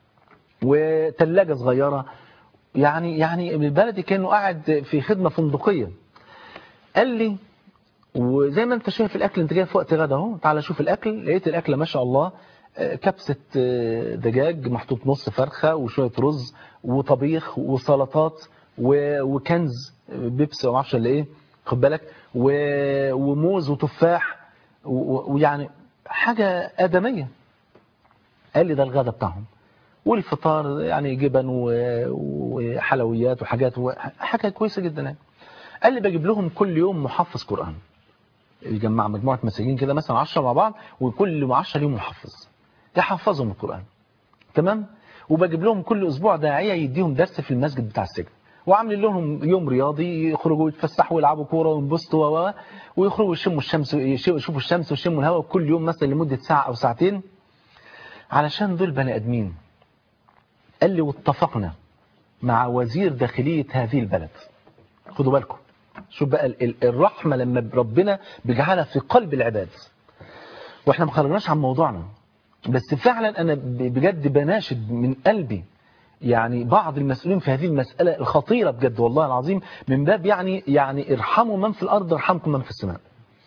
وثلاجه صغيره يعني يعني البلدي كانه قاعد في خدمه فندقيه قال لي وزي ما انت شايف الاكل انت جاي في وقت غدا اهو تعالى شوف الاكل لقيت الاكل ما شاء الله آه، كبسه آه، دجاج محطوط نص فرخه وشويه رز وطبيخ وسلطات و- وكنز بيبسي وما اعرفش الا ايه خد بالك و- وموز وتفاح و- و- ويعني حاجه ادميه قال لي ده الغدا بتاعهم والفطار يعني جبن و- وحلويات وحاجات و- حاجه كويسه جدا يعني قال لي بجيب لهم كل يوم محفظ قرآن يجمع مجموعة مساجين كده مثلا 10 مع بعض وكل 10 يوم محفظ يحفظهم القرآن تمام وبجيب لهم كل أسبوع داعية يديهم درس في المسجد بتاع السجن وعامل لهم يوم رياضي يخرجوا يتفسحوا ويلعبوا كوره وينبسطوا و- و- ويخرجوا يشموا الشمس يشوفوا الشمس ويشموا الهواء كل يوم مثلا لمدة ساعة أو ساعتين علشان دول بني آدمين قال لي واتفقنا مع وزير داخلية هذه البلد خدوا بالكم شوف بقى ال- ال- الرحمة لما ربنا بيجعلها في قلب العباد واحنا ما خرجناش عن موضوعنا بس فعلا انا ب- بجد بناشد من قلبي يعني بعض المسؤولين في هذه المسألة الخطيرة بجد والله العظيم من باب يعني يعني ارحموا من في الأرض ارحمكم من في السماء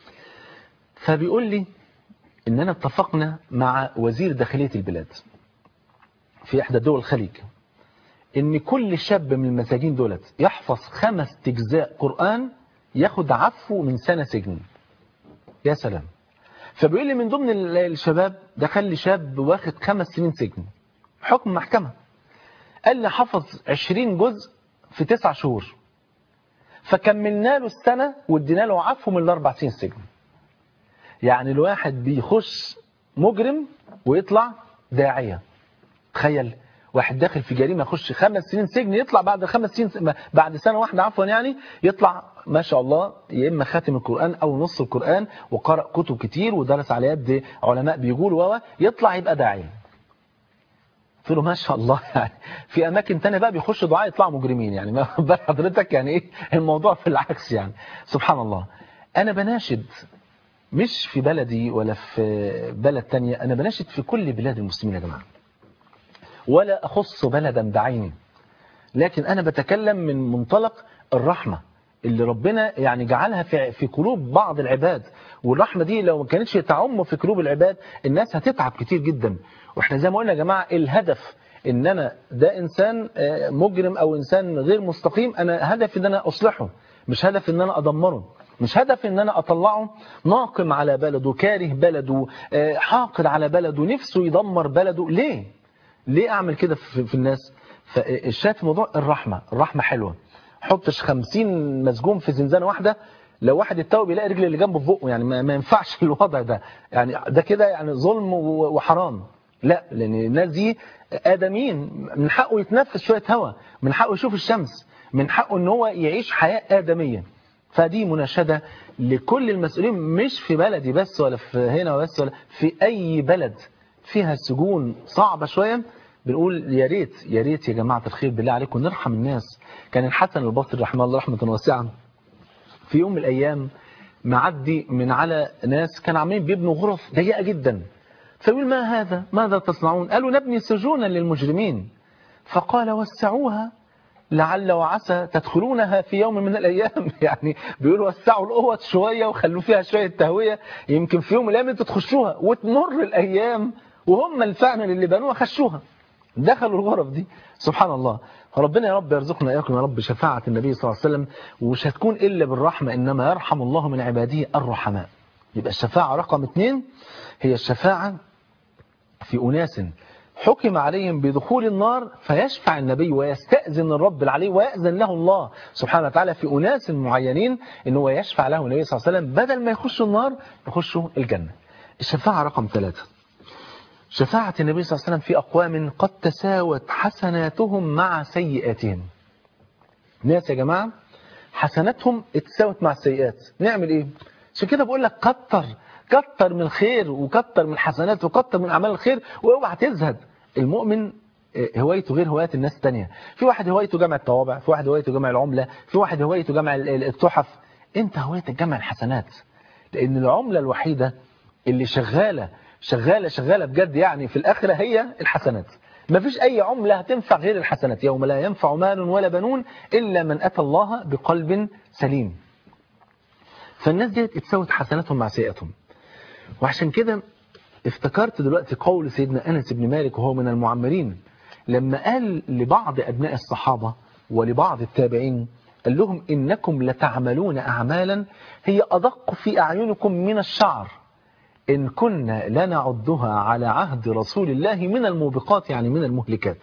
فبيقول لي إننا اتفقنا مع وزير داخلية البلاد في إحدى دول الخليج إن كل شاب من المساجين دولت يحفظ خمس أجزاء قرآن ياخد عفو من سنة سجن يا سلام فبيقول لي من ضمن ال- الشباب دخل لي شاب واخد خمس سنين سجن حكم محكمة قال لي حفظ 20 جزء في تسع شهور فكملنا له السنة وادينا له عفو من الأربع سنين سجن يعني الواحد بيخش مجرم ويطلع داعية تخيل واحد داخل في جريمة يخش خمس سنين سجن يطلع بعد خمس سنين بعد سنة واحدة عفوا يعني يطلع ما شاء الله يا إما خاتم القرآن أو نص القرآن وقرأ كتب كتير ودرس على يد علماء بيقولوا و يطلع يبقى داعية قلت له ما شاء الله يعني في اماكن تانية بقى بيخشوا دعاء يطلعوا مجرمين يعني ما بال حضرتك يعني ايه الموضوع في العكس يعني سبحان الله انا بناشد مش في بلدي ولا في بلد تانية انا بناشد في كل بلاد المسلمين يا جماعه ولا اخص بلدا بعيني لكن انا بتكلم من منطلق الرحمه اللي ربنا يعني جعلها في في قلوب بعض العباد والرحمه دي لو ما كانتش تعم في قلوب العباد الناس هتتعب كتير جدا واحنا زي ما قلنا يا جماعه الهدف ان انا ده انسان آه، مجرم او انسان غير مستقيم انا هدفي ان انا اصلحه مش هدفي ان انا ادمره مش هدفي ان انا اطلعه ناقم على بلده كاره بلده آه، حاقد على بلده نفسه يدمر بلده ليه ليه اعمل كده في, في الناس فالشاهد في موضوع الرحمه الرحمه حلوه حطش خمسين مسجون في زنزانه واحده لو واحد اتوب يلاقي رجل اللي جنبه في بقه يعني ما ما ينفعش الوضع ده يعني ده كده يعني ظلم و- وحرام لا لان الناس دي ادميين من حقه يتنفس شويه هواء من حقه يشوف الشمس من حقه ان هو يعيش حياه ادميه فدي مناشده لكل المسؤولين مش في بلدي بس ولا في هنا بس ولا في اي بلد فيها سجون صعبه شويه بنقول يا ريت يا ريت يا جماعه الخير بالله عليكم نرحم الناس كان الحسن البصري رحمه الله رحمه واسعه في يوم من الايام معدي من على ناس كانوا عاملين بيبنوا غرف ضيقه جدا فيقول ما هذا ماذا تصنعون قالوا نبني سجونا للمجرمين فقال وسعوها لعل وعسى تدخلونها في يوم من الايام يعني بيقولوا وسعوا الاوض شويه وخلوا فيها شويه تهويه يمكن في يوم من الايام انتوا تخشوها وتمر الايام وهم الفعل اللي بنوها خشوها دخلوا الغرف دي سبحان الله فربنا يا رب يرزقنا اياكم يا رب شفاعة النبي صلى الله عليه وسلم ومش هتكون إلا بالرحمة إنما يرحم الله من عباده الرحماء يبقى الشفاعة رقم اثنين هي الشفاعة في أناس حكم عليهم بدخول النار فيشفع النبي ويستأذن الرب العلي ويأذن له الله سبحانه وتعالى في أناس معينين إن هو يشفع له النبي صلى الله عليه وسلم بدل ما يخشوا النار يخشوا الجنة الشفاعة رقم ثلاثة شفاعة النبي صلى الله عليه وسلم في أقوام قد تساوت حسناتهم مع سيئاتهم ناس يا جماعة حسناتهم اتساوت مع السيئات نعمل ايه عشان كده بقول لك كتر كتر من الخير وكتر من الحسنات وكتر من أعمال الخير واوعى تزهد المؤمن هوايته غير هوايات الناس التانية في واحد هوايته جمع الطوابع في واحد هوايته جمع العملة في واحد هوايته جمع التحف انت هوايتك جمع الحسنات لأن العملة الوحيدة اللي شغالة شغالة شغالة بجد يعني في الآخرة هي الحسنات ما فيش أي عملة هتنفع غير الحسنات يوم لا ينفع مال ولا بنون إلا من أتى الله بقلب سليم فالناس دي اتساوت حسناتهم مع سيئاتهم وعشان كده افتكرت دلوقتي قول سيدنا أنس بن مالك وهو من المعمرين لما قال لبعض أبناء الصحابة ولبعض التابعين قال لهم إنكم لتعملون أعمالا هي أدق في أعينكم من الشعر إن كنا لنعدها على عهد رسول الله من الموبقات يعني من المهلكات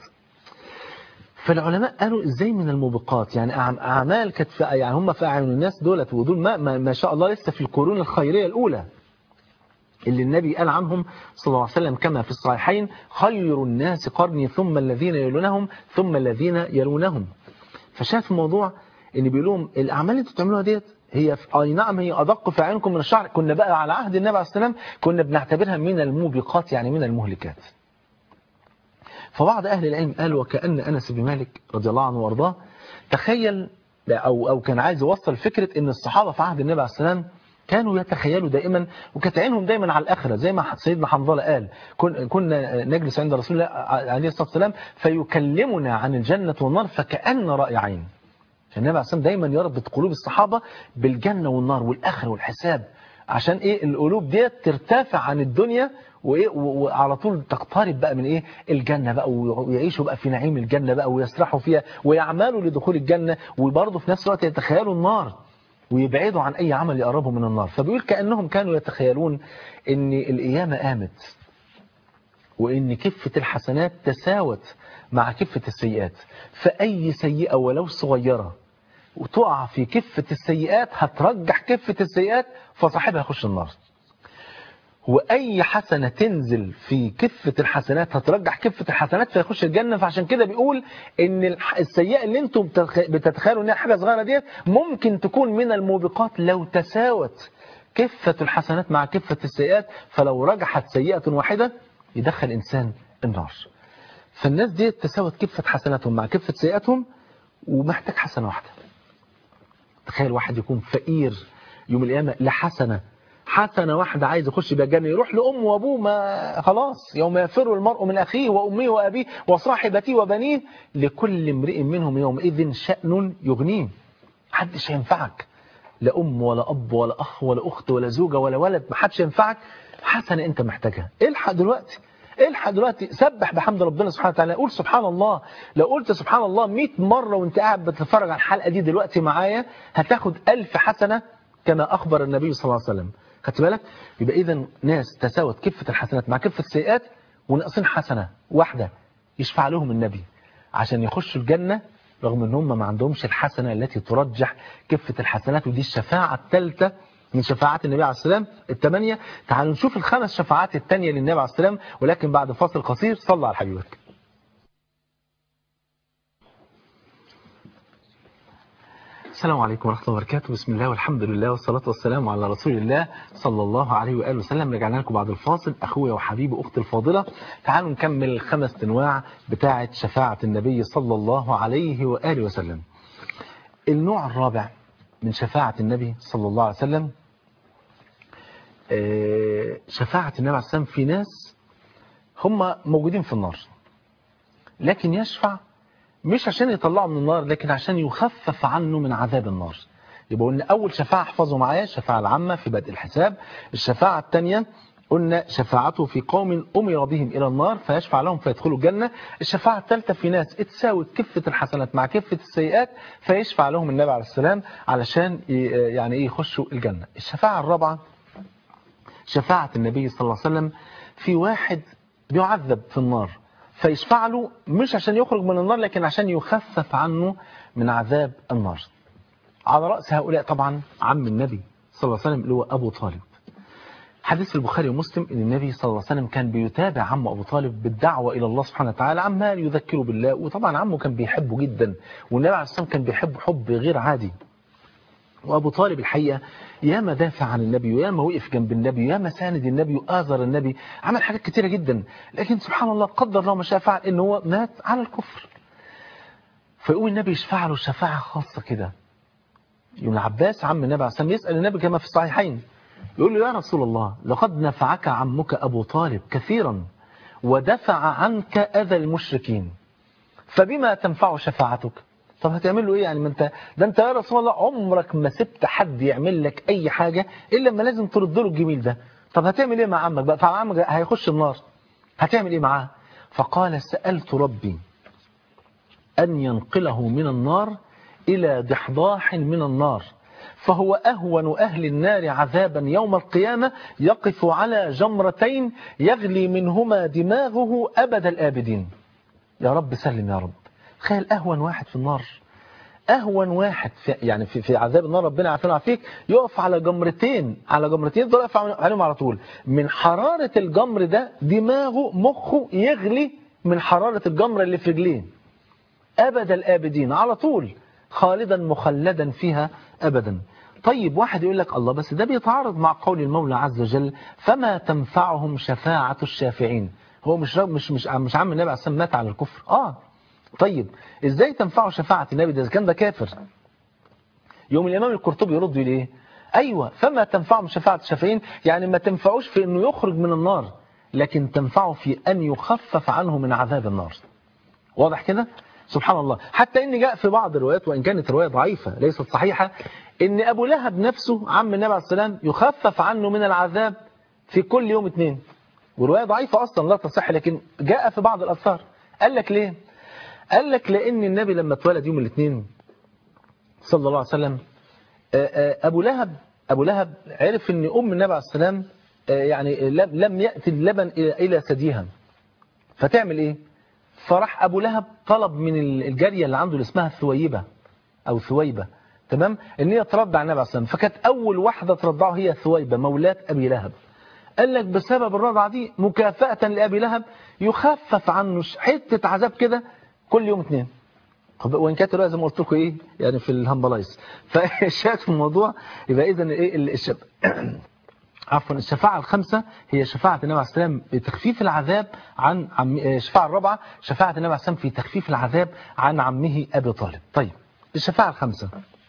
فالعلماء قالوا ازاي من الموبقات يعني اعمال كانت في يعني هم في اعين الناس دولت ودول ما, ما, ما شاء الله لسه في القرون الخيريه الاولى اللي النبي قال عنهم صلى الله عليه وسلم كما في الصحيحين خير الناس قرني ثم الذين يلونهم ثم الذين يلونهم فشاف الموضوع ان بيقول لهم الاعمال اللي انتوا بتعملوها ديت هي اي نعم هي ادق في عينكم من الشعر كنا بقى على عهد النبي عليه السلام كنا بنعتبرها من الموبقات يعني من المهلكات فبعض اهل العلم قال وكأن انس بن مالك رضي الله عنه وارضاه تخيل او او كان عايز يوصل فكره ان الصحابه في عهد النبي عليه السلام كانوا يتخيلوا دائما وكانت عينهم دايما على الآخرة زي ما سيدنا حنظلة قال كنا نجلس عند رسول الله عليه الصلاة والسلام فيكلمنا عن الجنة والنار فكأن رأي عين النبي عليه الصلاة دايما يربط قلوب الصحابة بالجنة والنار والآخرة والحساب عشان ايه القلوب ديت ترتفع عن الدنيا وايه وعلى طول تقترب بقى من ايه الجنه بقى ويعيشوا بقى في نعيم الجنه بقى ويسرحوا فيها ويعملوا لدخول الجنه وبرضه في نفس الوقت يتخيلوا النار ويبعدوا عن أي عمل يقربهم من النار فبيقول كأنهم كانوا يتخيلون أن القيامة قامت وأن كفة الحسنات تساوت مع كفة السيئات فأي سيئة ولو صغيرة وتقع في كفة السيئات هترجح كفة السيئات فصاحبها يخش النار وأي حسنة تنزل في كفة الحسنات هترجح كفة الحسنات فيخش الجنة فعشان كده بيقول إن السيئة اللي انتم بتتخيلوا إنها حاجة صغيرة ديت ممكن تكون من الموبقات لو تساوت كفة الحسنات مع كفة السيئات فلو رجحت سيئة واحدة يدخل إنسان النار فالناس دي تساوت كفة حسناتهم مع كفة سيئاتهم ومحتاج حسنة واحدة تخيل واحد يكون فقير يوم القيامة لحسنة حسنة واحدة عايز يخش بيها الجنة يروح لأمه وأبوه ما خلاص يوم يفر المرء من أخيه وأمه وأبيه وصاحبته وبنيه لكل امرئ منهم يومئذ شأن يغنيه محدش هينفعك لا أم ولا أب ولا أخ ولا أخت ولا زوجة ولا ولد محدش ينفعك حسنة أنت محتاجها الحق دلوقتي الحق دلوقتي سبح بحمد ربنا سبحانه وتعالى قول سبحان الله لو قلت سبحان الله 100 مرة وانت قاعد بتتفرج على الحلقة دي دلوقتي معايا هتاخد ألف حسنة كما أخبر النبي صلى الله عليه وسلم خدت بالك يبقى إذا ناس تساوت كفة الحسنات مع كفة السيئات وناقصين حسنة واحدة يشفع لهم النبي عشان يخشوا الجنة رغم ان هم ما عندهمش الحسنة التي ترجح كفة الحسنات ودي الشفاعة الثالثة من شفاعات النبي عليه السلام الثمانية تعالوا نشوف الخمس شفاعات الثانية للنبي عليه السلام ولكن بعد فاصل قصير صلى على حبيبك السلام عليكم ورحمة الله وبركاته بسم الله والحمد لله والصلاة والسلام على رسول الله صلى الله عليه وآله وسلم رجعنا لكم بعد الفاصل أخويا وحبيبي أختي الفاضلة تعالوا نكمل الخمس أنواع بتاعة شفاعة النبي صلى الله عليه وآله وسلم النوع الرابع من شفاعة النبي صلى الله عليه وسلم شفاعة النبي عليه السلام في ناس هم موجودين في النار لكن يشفع مش عشان يطلعه من النار لكن عشان يخفف عنه من عذاب النار يبقى قلنا أول شفاعة احفظوا معايا الشفاعة العامة في بدء الحساب الشفاعة الثانية قلنا شفاعته في قوم أمر بهم إلى النار فيشفع لهم فيدخلوا الجنة الشفاعة الثالثة في ناس اتساوت كفة الحسنات مع كفة السيئات فيشفع لهم النبي عليه السلام علشان يعني ايه يخشوا الجنة الشفاعة الرابعة شفاعة النبي صلى الله عليه وسلم في واحد بيعذب في النار فيشفع له مش عشان يخرج من النار لكن عشان يخفف عنه من عذاب النار على رأس هؤلاء طبعا عم النبي صلى الله عليه وسلم اللي هو أبو طالب حديث البخاري ومسلم ان النبي صلى الله عليه وسلم كان بيتابع عم ابو طالب بالدعوه الى الله سبحانه وتعالى عمال يذكره بالله وطبعا عمه كان بيحبه جدا والنبي عليه الصلاه والسلام كان بيحبه حب غير عادي وابو طالب الحقيقه ياما دافع عن النبي وياما وقف جنب النبي وياما ساند النبي واذر النبي عمل حاجات كتيره جدا لكن سبحان الله قدر الله ما شاء فعل ان هو مات على الكفر فيقوم النبي يشفع له شفاعه خاصه كده يوم العباس عم النبي عليه الصلاه والسلام يسال النبي كما في الصحيحين يقول له يا رسول الله لقد نفعك عمك أبو طالب كثيرا ودفع عنك أذى المشركين فبما تنفع شفاعتك طب هتعمل له ايه يعني ما انت ده انت يا رسول الله عمرك ما سبت حد يعمل لك اي حاجة الا لما لازم ترد له الجميل ده طب هتعمل ايه مع عمك بقى فعمك هيخش النار هتعمل ايه معاه فقال سألت ربي أن ينقله من النار إلى ضحضاح من النار فهو أهون أهل النار عذابا يوم القيامة يقف على جمرتين يغلي منهما دماغه أبد الآبدين يا رب سلم يا رب تخيل أهون واحد في النار أهون واحد في يعني في, في عذاب النار ربنا عافينا وعافيك يقف على جمرتين على جمرتين دول يقف عليهم على طول من حرارة الجمر ده دماغه مخه يغلي من حرارة الجمر اللي في رجليه أبد الآبدين على طول خالدا مخلدا فيها أبدا طيب واحد يقول لك الله بس ده بيتعارض مع قول المولى عز وجل فما تنفعهم شفاعة الشافعين هو مش مش مش مش عم النبي عليه الصلاه مات على الكفر اه طيب ازاي تنفعه شفاعة النبي ده اذا كان ده كافر يوم الامام القرطبي يرد ليه ايوه فما تنفعهم شفاعة الشافعين يعني ما تنفعوش في انه يخرج من النار لكن تنفعه في ان يخفف عنه من عذاب النار واضح كده سبحان الله حتى ان جاء في بعض الروايات وان كانت روايه ضعيفه ليست صحيحه ان ابو لهب نفسه عم النبي عليه السلام يخفف عنه من العذاب في كل يوم اثنين وروايه ضعيفه اصلا لا تصح لكن جاء في بعض الاثار قال لك ليه قال لك لان النبي لما اتولد يوم الاثنين صلى الله عليه وسلم ابو لهب ابو لهب عرف ان ام النبي عليه السلام يعني لم ياتي اللبن الى ثديها فتعمل ايه فراح أبو لهب طلب من الجارية اللي عنده اللي اسمها ثويبة أو ثويبة تمام ان هي ترضع النبي عليه الصلاه فكانت أول واحدة ترضعه هي ثويبة مولاة أبي لهب قال لك بسبب الرضعة دي مكافأة لأبي لهب يخفف عنه حتة عذاب كده كل يوم اثنين وإن كانت الرواية زي ما قلت لكم إيه يعني في الهمبلايز فالشاهد في الموضوع يبقى إذا إيه الشب عفوا الشفاعة الخامسة هي شفاعة النبي عليه السلام بتخفيف العذاب عن عم الشفاعة الرابعة شفاعة النبي عليه السلام في تخفيف العذاب عن عمه أبي طالب طيب الشفاعة الخامسة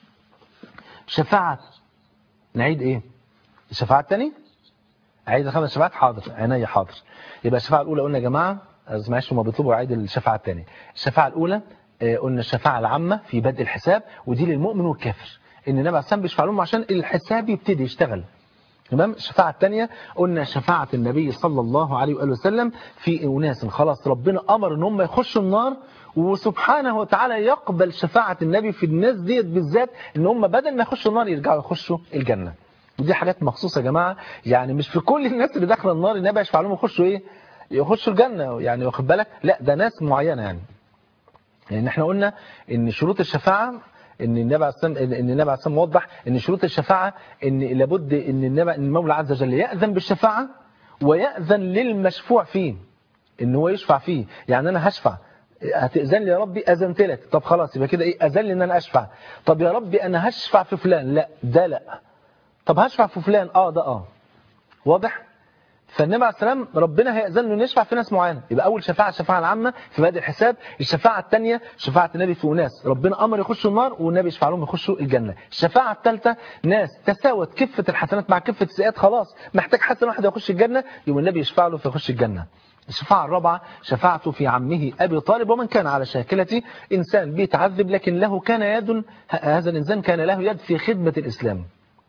شفاعة نعيد إيه الشفاعة الثانية عيد الخمس شفاعات حاضر عينيا حاضر يبقى الشفاعة الأولى قلنا يا جماعة معلش هما بيطلبوا عيد الشفاعة الثانية الشفاعة الأولى قلنا الشفاعة العامة في بدء الحساب ودي للمؤمن والكافر إن النبي عليه السلام بيشفع لهم عشان الحساب يبتدي يشتغل تمام الشفاعة الثانية قلنا شفاعة النبي صلى الله عليه وآله وسلم في أناس خلاص ربنا أمر ان هم يخشوا النار وسبحانه وتعالى يقبل شفاعة النبي في الناس ديت بالذات ان هم بدل ما يخشوا النار يرجعوا يخشوا الجنة ودي حاجات مخصوصة يا جماعة يعني مش في كل الناس اللي داخله النار النبي يشفع لهم يخشوا ايه يخشوا الجنة يعني واخد بالك لا ده ناس معينة يعني يعني احنا قلنا ان شروط الشفاعة ان النبي عليه الصلاه ان النبي عليه الصلاه وضح ان شروط الشفاعه ان لابد ان النبي ان المولى عز وجل ياذن بالشفاعه وياذن للمشفوع فيه ان هو يشفع فيه يعني انا هشفع هتأذن لي يا ربي أذنت لك طب خلاص يبقى كده إيه أذن لي إن أنا أشفع طب يا ربي أنا هشفع في فلان لا ده لا طب هشفع في فلان آه ده آه واضح فالنبي عليه السلام ربنا هيأذن له نشفع في ناس معينه يبقى اول شفاعه الشفاعه العامه في بدء الحساب الشفاعه الثانيه شفاعه النبي في ناس ربنا امر يخشوا النار والنبي يشفع لهم يخشوا الجنه الشفاعه الثالثه ناس تساوت كفه الحسنات مع كفه السيئات خلاص محتاج حسن واحد يخش الجنه يبقى النبي يشفع له فيخش الجنه الشفاعة الرابعة شفاعته في عمه أبي طالب ومن كان على شاكلته إنسان بيتعذب لكن له كان يد هذا الإنسان كان له يد في خدمة الإسلام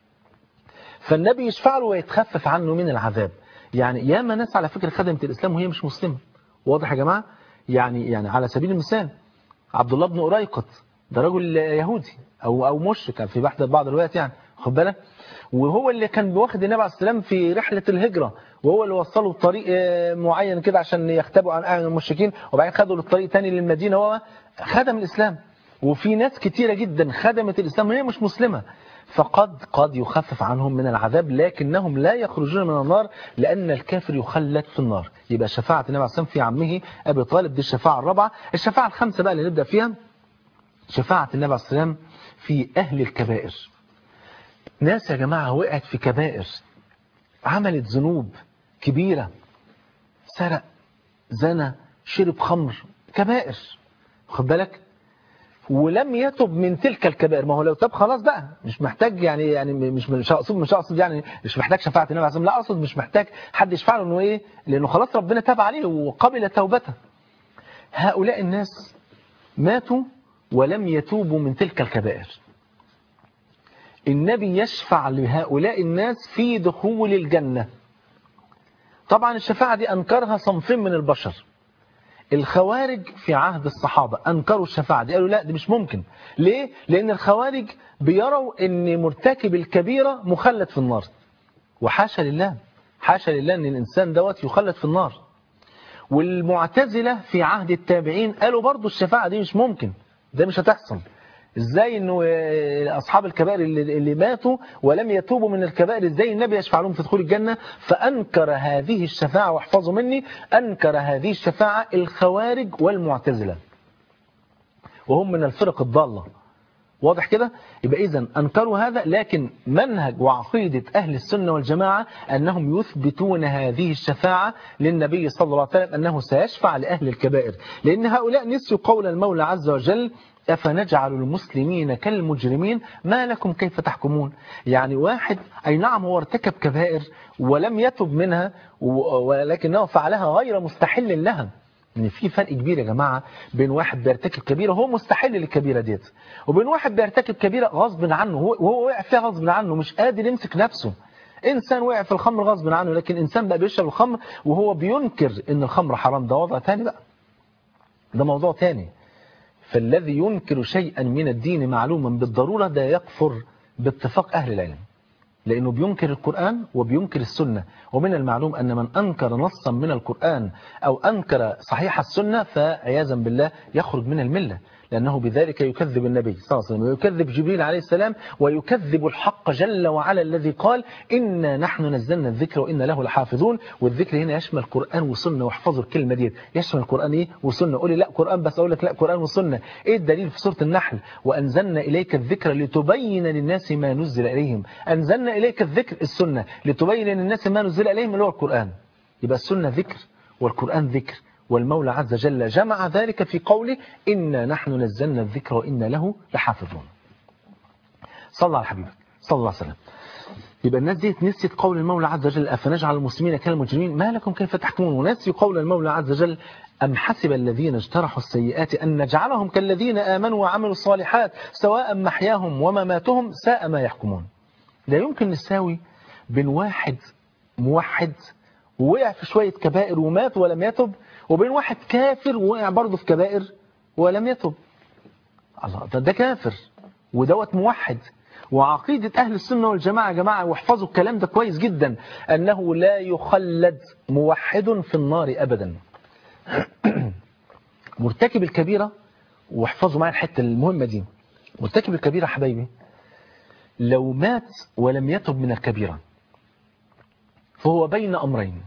فالنبي يشفع له ويتخفف عنه من العذاب يعني ياما ناس على فكرة خدمة الإسلام وهي مش مسلمة واضح يا جماعة يعني يعني على سبيل المثال عبد الله بن أريقط ده رجل يهودي أو أو مشرك في بحث بعض الروايات يعني خد بالك وهو اللي كان واخد النبي عليه السلام في رحلة الهجرة وهو اللي وصله الطريق معين كده عشان يختبوا عن أهل المشركين وبعدين خدوا للطريق تاني للمدينة وهو خدم الإسلام وفي ناس كتيرة جدا خدمت الإسلام وهي مش مسلمة فقد قد يخفف عنهم من العذاب لكنهم لا يخرجون من النار لأن الكافر يخلد في النار يبقى شفاعة النبي عليه السلام في عمه أبي طالب دي الشفاعة الرابعة الشفاعة الخامسة بقى اللي نبدأ فيها شفاعة النبي عليه السلام في أهل الكبائر ناس يا جماعة وقعت في كبائر عملت ذنوب كبيرة سرق زنى شرب خمر كبائر خد بالك ولم يتب من تلك الكبائر ما هو لو تاب خلاص بقى مش محتاج يعني يعني مش مش اقصد مش اقصد يعني مش محتاج شفاعه النبي عليه الصلاه لا اقصد مش محتاج حد يشفع له انه ايه لانه خلاص ربنا تاب عليه وقبل توبته هؤلاء الناس ماتوا ولم يتوبوا من تلك الكبائر النبي يشفع لهؤلاء الناس في دخول الجنة طبعا الشفاعة دي أنكرها صنفين من البشر الخوارج في عهد الصحابة أنكروا الشفاعة دي قالوا لا دي مش ممكن ليه؟ لأن الخوارج بيروا أن مرتكب الكبيرة مخلد في النار وحاشا لله حاشا لله أن الإنسان دوت يخلد في النار والمعتزلة في عهد التابعين قالوا برضو الشفاعة دي مش ممكن ده مش هتحصل ازاي انه اصحاب الكبائر اللي, اللي ماتوا ولم يتوبوا من الكبائر ازاي النبي يشفع لهم في دخول الجنة فانكر هذه الشفاعة واحفظوا مني انكر هذه الشفاعة الخوارج والمعتزلة وهم من الفرق الضالة واضح كده يبقى اذا انكروا هذا لكن منهج وعقيدة اهل السنة والجماعة انهم يثبتون هذه الشفاعة للنبي صلى الله عليه وسلم انه سيشفع لاهل الكبائر لان هؤلاء نسوا قول المولى عز وجل أفنجعل المسلمين كالمجرمين ما لكم كيف تحكمون يعني واحد أي نعم هو ارتكب كبائر ولم يتب منها ولكنه فعلها غير مستحل لها ان في فرق كبير يا جماعة بين واحد بيرتكب كبيرة هو مستحل للكبيرة ديت وبين واحد بيرتكب كبيرة غصب عنه وهو وقع فيها غصب عنه مش قادر يمسك نفسه إنسان وقع في الخمر غصب عنه لكن إنسان بقى بيشرب الخمر وهو بينكر إن الخمر حرام ده وضع تاني بقى ده موضوع تاني فالذي ينكر شيئا من الدين معلوما بالضرورة ده يكفر باتفاق أهل العلم لأنه بينكر القرآن وبينكر السنة ومن المعلوم أن من أنكر نصا من القرآن أو أنكر صحيح السنة فعياذا بالله يخرج من الملة لأنه بذلك يكذب النبي صلى الله عليه وسلم ويكذب جبريل عليه السلام ويكذب الحق جل وعلا الذي قال إنا نحن نزلنا الذكر وإنا له لحافظون والذكر هنا يشمل قرآن وسنة واحفظوا الكلمة دي يشمل القرآن إيه وسنة قولي لا قرآن بس أقول لك لا قرآن وسنة إيه الدليل في سورة النحل وأنزلنا إليك الذكر لتبين للناس ما نزل إليهم أنزلنا إليك الذكر السنة لتبين للناس ما نزل إليهم اللي هو القرآن يبقى السنة ذكر والقرآن ذكر والمولى عز وجل جمع ذلك في قوله إنا نحن نزلنا الذكر وإنا له لحافظون صلى على حبيبك صلى الله عليه وسلم يبقى الناس دي نسيت قول المولى عز وجل أفنجعل المسلمين كالمجرمين ما لكم كيف تحكمون ونسي قول المولى عز وجل أم حسب الذين اجترحوا السيئات أن نجعلهم كالذين آمنوا وعملوا الصالحات سواء محياهم ومماتهم ساء ما يحكمون لا يمكن نساوي بين واحد موحد ووقع في شوية كبائر ومات ولم يتب وبين واحد كافر ووقع برضه في كبائر ولم يتب الله ده, ده كافر ودوت موحد وعقيدة أهل السنة والجماعة يا جماعة واحفظوا الكلام ده كويس جدا أنه لا يخلد موحد في النار أبدا مرتكب الكبيرة واحفظوا معايا الحتة المهمة دي مرتكب الكبيرة حبايبي لو مات ولم يتب من الكبيرة فهو بين أمرين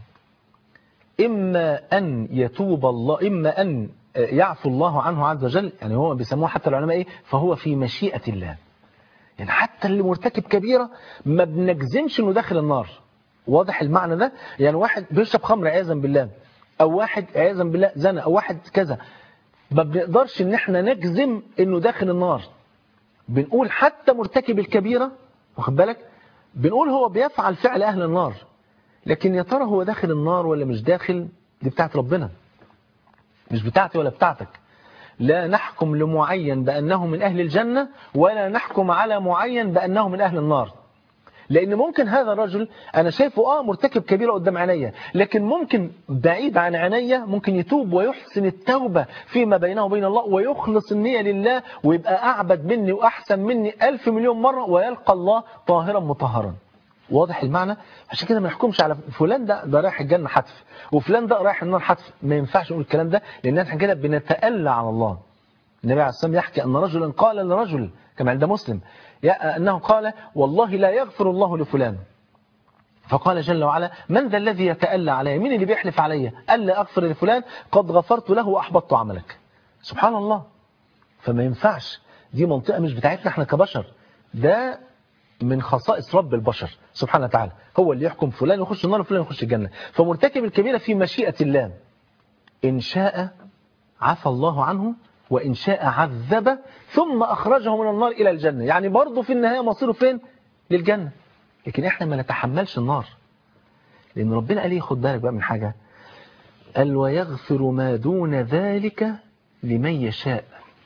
إما أن يتوب الله إما أن يعفو الله عنه عز وجل يعني هو بيسموه حتى العلماء إيه فهو في مشيئة الله يعني حتى اللي مرتكب كبيرة ما بنجزمش انه داخل النار واضح المعنى ده يعني واحد بيشرب خمر عياذا بالله او واحد عياذا بالله زنا او واحد كذا ما بنقدرش ان احنا نجزم انه داخل النار بنقول حتى مرتكب الكبيرة واخد بالك بنقول هو بيفعل فعل اهل النار لكن يا ترى هو داخل النار ولا مش داخل دي بتاعت ربنا مش بتاعتي ولا بتاعتك لا نحكم لمعين بأنه من أهل الجنة ولا نحكم على معين بأنه من أهل النار لأن ممكن هذا الرجل أنا شايفه آه مرتكب كبيرة قدام عينيا لكن ممكن بعيد عن عينيا ممكن يتوب ويحسن التوبة فيما بينه وبين الله ويخلص النية لله ويبقى أعبد مني وأحسن مني ألف مليون مرة ويلقى الله طاهرا مطهرا واضح المعنى عشان كده ما نحكمش على فلان ده ده رايح الجنة حتف وفلان ده رايح النار حتف ما ينفعش نقول الكلام ده لأن احنا كده بنتألى على الله النبي عليه الصلاة والسلام يحكي أن رجلا قال لرجل كما عند مسلم أنه قال والله لا يغفر الله لفلان فقال جل وعلا من ذا الذي يتألى علي مين اللي بيحلف علي ألا أغفر لفلان قد غفرت له وأحبطت عملك سبحان الله فما ينفعش دي منطقة مش بتاعتنا احنا كبشر ده من خصائص رب البشر سبحانه وتعالى هو اللي يحكم فلان يخش النار وفلان يخش الجنة فمرتكب الكبيرة في مشيئة الله إن شاء عفى الله عنه وإن شاء عذب ثم أخرجه من النار إلى الجنة يعني برضه في النهاية مصيره فين للجنة لكن إحنا ما نتحملش النار لأن ربنا قال لي خد بالك بقى من حاجة قال ويغفر ما دون ذلك لمن يشاء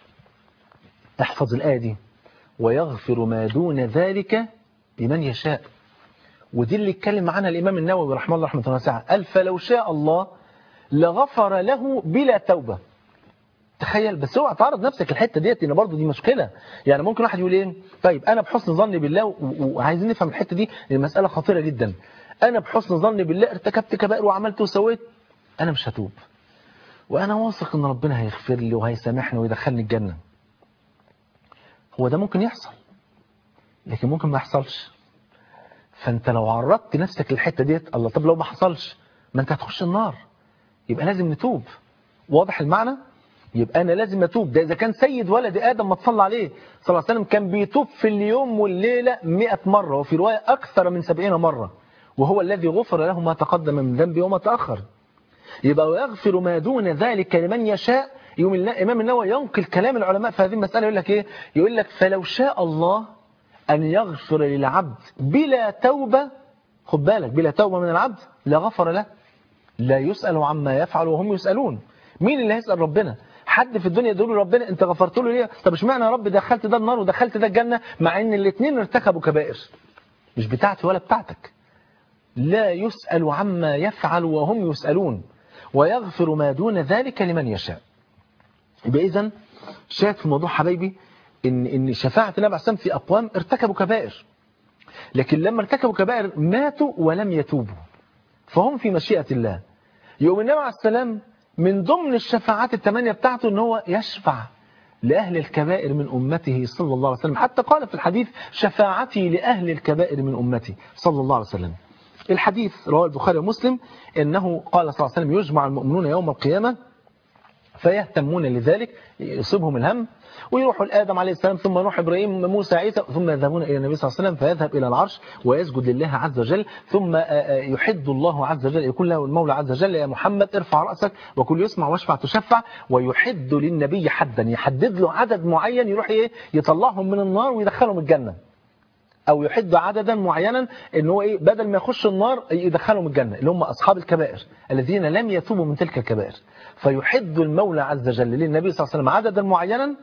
احفظ الآية دي ويغفر ما دون ذلك لمن يشاء ودي اللي اتكلم عنها الإمام النووي رحمه الله رحمه الله واسعة قال فلو شاء الله لغفر له بلا توبة تخيل بس اوعى تعرض نفسك الحته ديت ان برضه دي مشكله يعني ممكن واحد يقول ايه طيب انا بحسن ظني بالله وعايزين نفهم الحته دي المساله خطيره جدا انا بحسن ظني بالله ارتكبت كبائر وعملت وسويت انا مش هتوب وانا واثق ان ربنا هيغفر لي وهيسامحني ويدخلني الجنه هو ده ممكن يحصل لكن ممكن ما يحصلش فانت لو عرضت نفسك للحته ديت الله طب لو ما حصلش ما انت هتخش النار يبقى لازم نتوب واضح المعنى يبقى أنا لازم أتوب ده إذا كان سيد ولد آدم ما تصلى عليه صلى الله عليه وسلم كان بيتوب في اليوم والليلة مئة مرة وفي رواية أكثر من سبعين مرة وهو الذي غفر له ما تقدم من ذنبه وما تأخر يبقى ويغفر ما دون ذلك لمن يشاء يوم الإمام النووي ينقل كلام العلماء في هذه المسألة يقول لك إيه يقول لك فلو شاء الله أن يغفر للعبد بلا توبة خد بالك بلا توبة من العبد لغفر له لا يسأل عما يفعل وهم يسألون مين اللي هيسأل ربنا حد في الدنيا يقول ربنا انت غفرت له ليه طب اشمعنى يا رب دخلت ده النار ودخلت ده الجنة مع ان الاثنين ارتكبوا كبائر مش بتاعتي ولا بتاعتك لا يسأل عما يفعل وهم يسألون ويغفر ما دون ذلك لمن يشاء يبقى اذا شاهد في الموضوع حبايبي ان ان شفاعة النبي عليه الصلاه في اقوام ارتكبوا كبائر لكن لما ارتكبوا كبائر ماتوا ولم يتوبوا فهم في مشيئة الله يوم النبي عليه السلام من ضمن الشفاعات الثمانية بتاعته ان هو يشفع لأهل الكبائر من أمته صلى الله عليه وسلم حتى قال في الحديث شفاعتي لأهل الكبائر من أمتي صلى الله عليه وسلم الحديث رواه البخاري ومسلم إنه قال صلى الله عليه وسلم يجمع المؤمنون يوم القيامة فيهتمون لذلك يصيبهم الهم ويروحوا لآدم عليه السلام ثم نوح إبراهيم موسى عيسى ثم يذهبون إلى النبي صلى الله عليه وسلم فيذهب إلى العرش ويسجد لله عز وجل ثم يحد الله عز وجل يقول له المولى عز وجل يا محمد ارفع رأسك وكل يسمع واشفع تشفع ويحد للنبي حدا يحدد له عدد معين يروح ايه يطلعهم من النار ويدخلهم الجنة او يحد عددا معينا ان هو ايه بدل ما يخش النار يدخلهم الجنة اللي هم اصحاب الكبائر الذين لم يتوبوا من تلك الكبائر فيحد المولى عز وجل للنبي صلى الله عليه وسلم عددا معينا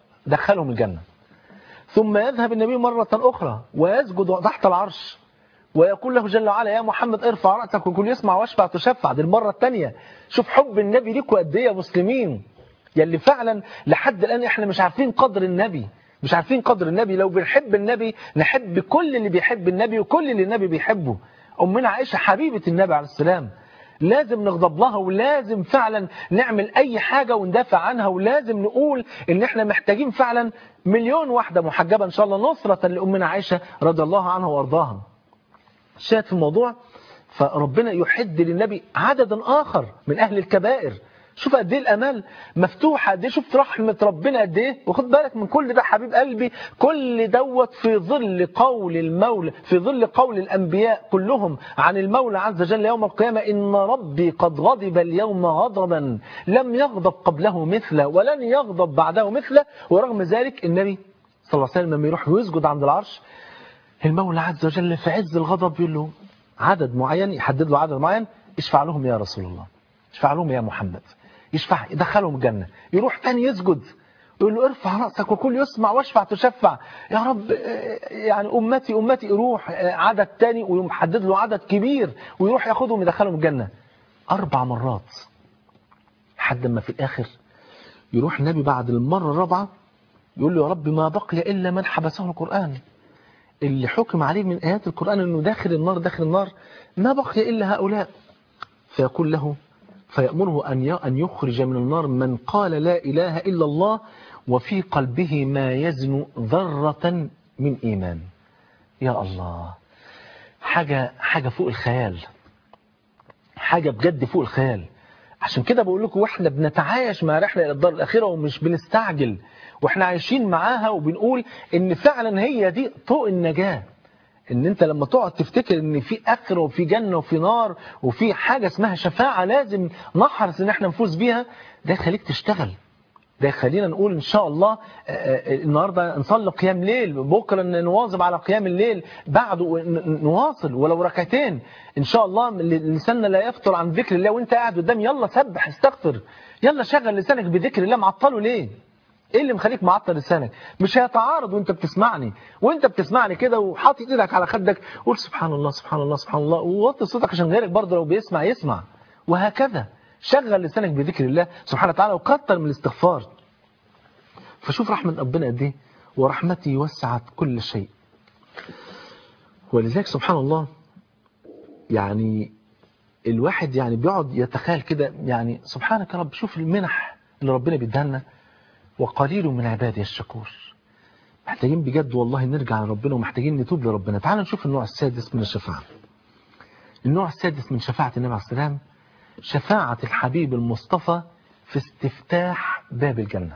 دخلهم الجنة ثم يذهب النبي مرة أخرى ويسجد تحت العرش ويقول له جل وعلا يا محمد ارفع رأسك وكل يسمع واشفع تشفع دي المرة الثانية شوف حب النبي ليكوا قد ايه يا مسلمين يلي فعلا لحد الآن احنا مش عارفين قدر النبي مش عارفين قدر النبي لو بنحب النبي نحب كل اللي بيحب النبي وكل اللي النبي بيحبه أمنا عائشة حبيبة النبي عليه السلام لازم نغضب لها ولازم فعلا نعمل أي حاجة وندافع عنها ولازم نقول إن إحنا محتاجين فعلا مليون واحدة محجبة إن شاء الله نصرة لأمنا عائشة رضي الله عنها وأرضاها شاهد في الموضوع فربنا يحد للنبي عددا آخر من أهل الكبائر شوف قد ايه الامال مفتوحه قد ايه شوف رحمه ربنا قد ايه وخد بالك من كل ده حبيب قلبي كل دوت في ظل قول المولى في ظل قول الانبياء كلهم عن المولى عز وجل يوم القيامه ان ربي قد غضب اليوم غضبا لم يغضب قبله مثله ولن يغضب بعده مثله ورغم ذلك النبي صلى الله عليه وسلم لما يروح ويسجد عند العرش المولى عز وجل في عز الغضب يقول له عدد معين يحدد له عدد معين اشفع لهم يا رسول الله اشفع لهم يا محمد يشفع يدخلهم الجنة يروح تاني يسجد يقول له ارفع رأسك وكل يسمع واشفع تشفع يا رب يعني أمتي أمتي يروح عدد تاني ويحدد له عدد كبير ويروح ياخدهم يدخلهم الجنة أربع مرات لحد ما في الآخر يروح النبي بعد المرة الرابعة يقول له يا رب ما بقي إلا من حبسه القرآن اللي حكم عليه من آيات القرآن أنه داخل النار داخل النار ما بقي إلا هؤلاء فيقول له فيأمره أن أن يخرج من النار من قال لا إله إلا الله وفي قلبه ما يزن ذرة من إيمان يا الله حاجة حاجة فوق الخيال حاجة بجد فوق الخيال عشان كده بقول لكم واحنا بنتعايش مع رحلة إلى الدار الأخيرة ومش بنستعجل واحنا عايشين معاها وبنقول ان فعلا هي دي طوق النجاة ان انت لما تقعد تفتكر ان في اخره وفي جنه وفي نار وفي حاجه اسمها شفاعه لازم نحرص ان احنا نفوز بيها ده يخليك تشتغل ده يخلينا نقول ان شاء الله النهارده نصلي قيام ليل بكره نواظب على قيام الليل بعده نواصل ولو ركعتين ان شاء الله لساننا لا يفطر عن ذكر الله وانت قاعد قدام يلا سبح استغفر يلا شغل لسانك بذكر الله معطله ليه ايه اللي مخليك معطل لسانك مش هيتعارض وانت بتسمعني وانت بتسمعني كده وحاطط ايدك على خدك قول سبحان الله سبحان الله سبحان الله ووطي صوتك عشان غيرك برضه لو بيسمع يسمع وهكذا شغل لسانك بذكر الله سبحانه وتعالى وكتر من الاستغفار فشوف رحمة ربنا قد ايه ورحمتي وسعت كل شيء ولذلك سبحان الله يعني الواحد يعني بيقعد يتخيل كده يعني سبحانك يا رب شوف المنح اللي ربنا بيديها لنا وقليل من عبادي الشكور محتاجين بجد والله نرجع لربنا ومحتاجين نتوب لربنا تعال نشوف النوع السادس من الشفاعة النوع السادس من شفاعة النبي عليه السلام شفاعة الحبيب المصطفى في استفتاح باب الجنة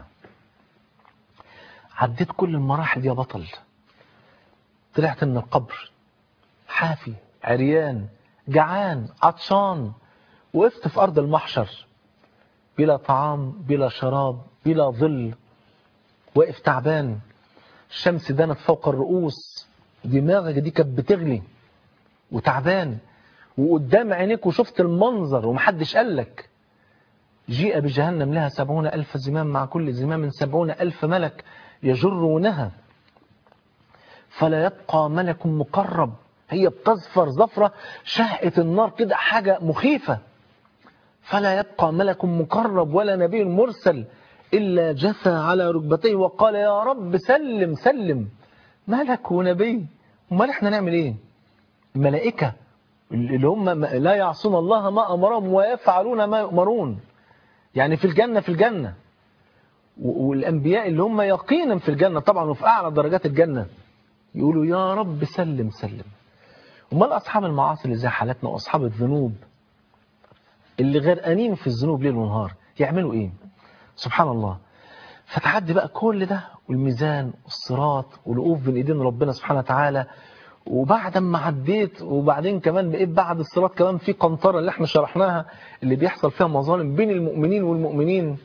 عديت كل المراحل دي يا بطل طلعت من القبر حافي عريان جعان عطشان وقفت في أرض المحشر بلا طعام بلا شراب بلا ظل واقف تعبان الشمس دانت فوق الرؤوس دماغك دي كانت بتغلي وتعبان وقدام عينيك وشفت المنظر ومحدش قالك جيء بجهنم لها سبعون ألف زمام مع كل زمام سبعون ألف ملك يجرونها فلا يبقى ملك مقرب هي بتزفر زفرة شهقة النار كده حاجة مخيفة فلا يبقى ملك مقرب ولا نبي مرسل إلا جثى على ركبتيه وقال يا رب سلم سلم ملك ونبي امال احنا نعمل ايه الملائكة اللي هم لا يعصون الله ما أمرهم ويفعلون ما يؤمرون يعني في الجنة في الجنة والأنبياء اللي هم يقينا في الجنة طبعا وفي أعلى درجات الجنة يقولوا يا رب سلم سلم امال أصحاب المعاصي اللي زي حالتنا وأصحاب الذنوب اللي غرقانين في الذنوب ليل ونهار يعملوا ايه سبحان الله فتعدي بقى كل ده والميزان والصراط والوقوف بين ايدين ربنا سبحانه وتعالى وبعد ما عديت وبعدين كمان بقيت بعد الصراط كمان في قنطرة اللي احنا شرحناها اللي بيحصل فيها مظالم بين المؤمنين والمؤمنين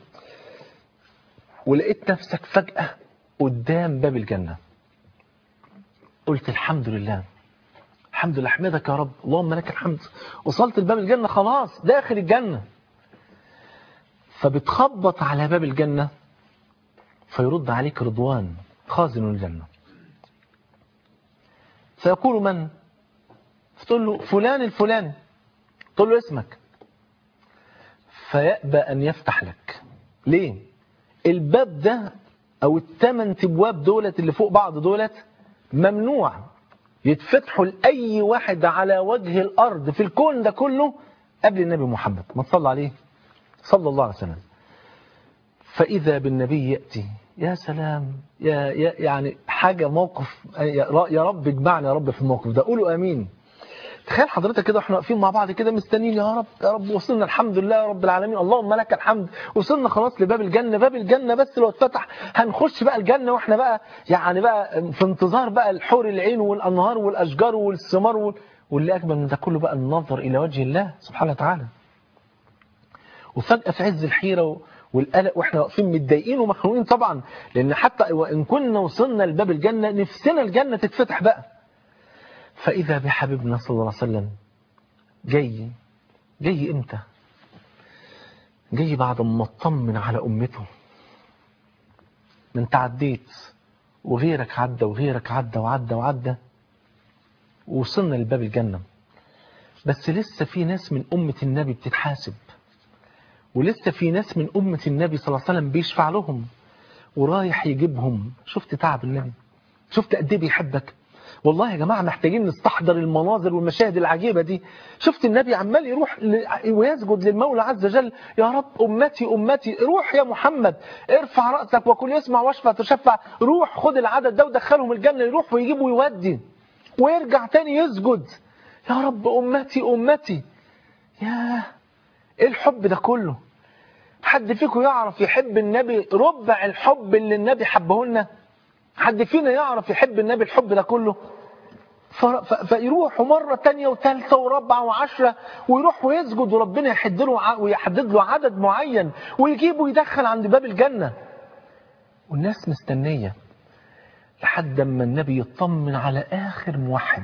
ولقيت نفسك فجأة قدام باب الجنة قلت الحمد لله الحمد لله احمدك يا رب اللهم لك الحمد وصلت لباب الجنة خلاص داخل الجنة فبتخبط على باب الجنة فيرد عليك رضوان خازن الجنة فيقول من تقول له فلان الفلاني تقول له اسمك فيأبى أن يفتح لك ليه الباب ده أو الثمان تبواب دولت اللي فوق بعض دولت ممنوع يتفتحوا لأي واحد على وجه الأرض في الكون ده كله قبل النبي محمد ما تصلى عليه صلى الله عليه وسلم فإذا بالنبي يأتي يا سلام يا, يا يعني حاجة موقف يا رب اجمعنا يا رب في الموقف ده قولوا أمين تخيل حضرتك كده احنا واقفين مع بعض كده مستنيين يا رب يا رب وصلنا الحمد لله يا رب العالمين اللهم لك الحمد وصلنا خلاص لباب الجنة باب الجنة بس لو اتفتح هنخش بقى الجنة واحنا بقى يعني بقى في انتظار بقى الحور العين والأنهار والأشجار والثمار وال... واللي أكبر من ده كله بقى النظر إلى وجه الله سبحانه وتعالى وفجأة في عز الحيرة والقلق واحنا واقفين متضايقين ومخنوقين طبعا لأن حتى وإن كنا وصلنا لباب الجنة نفسنا الجنة تتفتح بقى فإذا بحبيبنا صلى الله عليه وسلم جاي جاي امتى جاي بعد ما اطمن على أمته من تعديت وغيرك عدى وغيرك عدى وعدى وعدى ووصلنا لباب الجنة بس لسه في ناس من أمة النبي بتتحاسب ولسه في ناس من أمة النبي صلى الله عليه وسلم بيشفع لهم ورايح يجيبهم شفت تعب النبي شفت قد ايه بيحبك والله يا جماعة محتاجين نستحضر المناظر والمشاهد العجيبة دي شفت النبي عمال يروح ويسجد للمولى عز وجل يا رب أمتي أمتي روح يا محمد ارفع رأسك وكل يسمع واشفع تشفع روح خد العدد ده ودخلهم الجنة يروح ويجيب ويودي ويرجع تاني يسجد يا رب أمتي أمتي يا ايه الحب ده كله حد فيكم يعرف يحب النبي ربع الحب اللي النبي حبه لنا حد فينا يعرف يحب النبي الحب ده كله فيروح مرة تانية وثالثة ورابعة وعشرة ويروح ويسجد وربنا يحدد له ويحدد له عدد معين ويجيبه ويدخل عند باب الجنة والناس مستنية لحد ما النبي يطمن على آخر موحد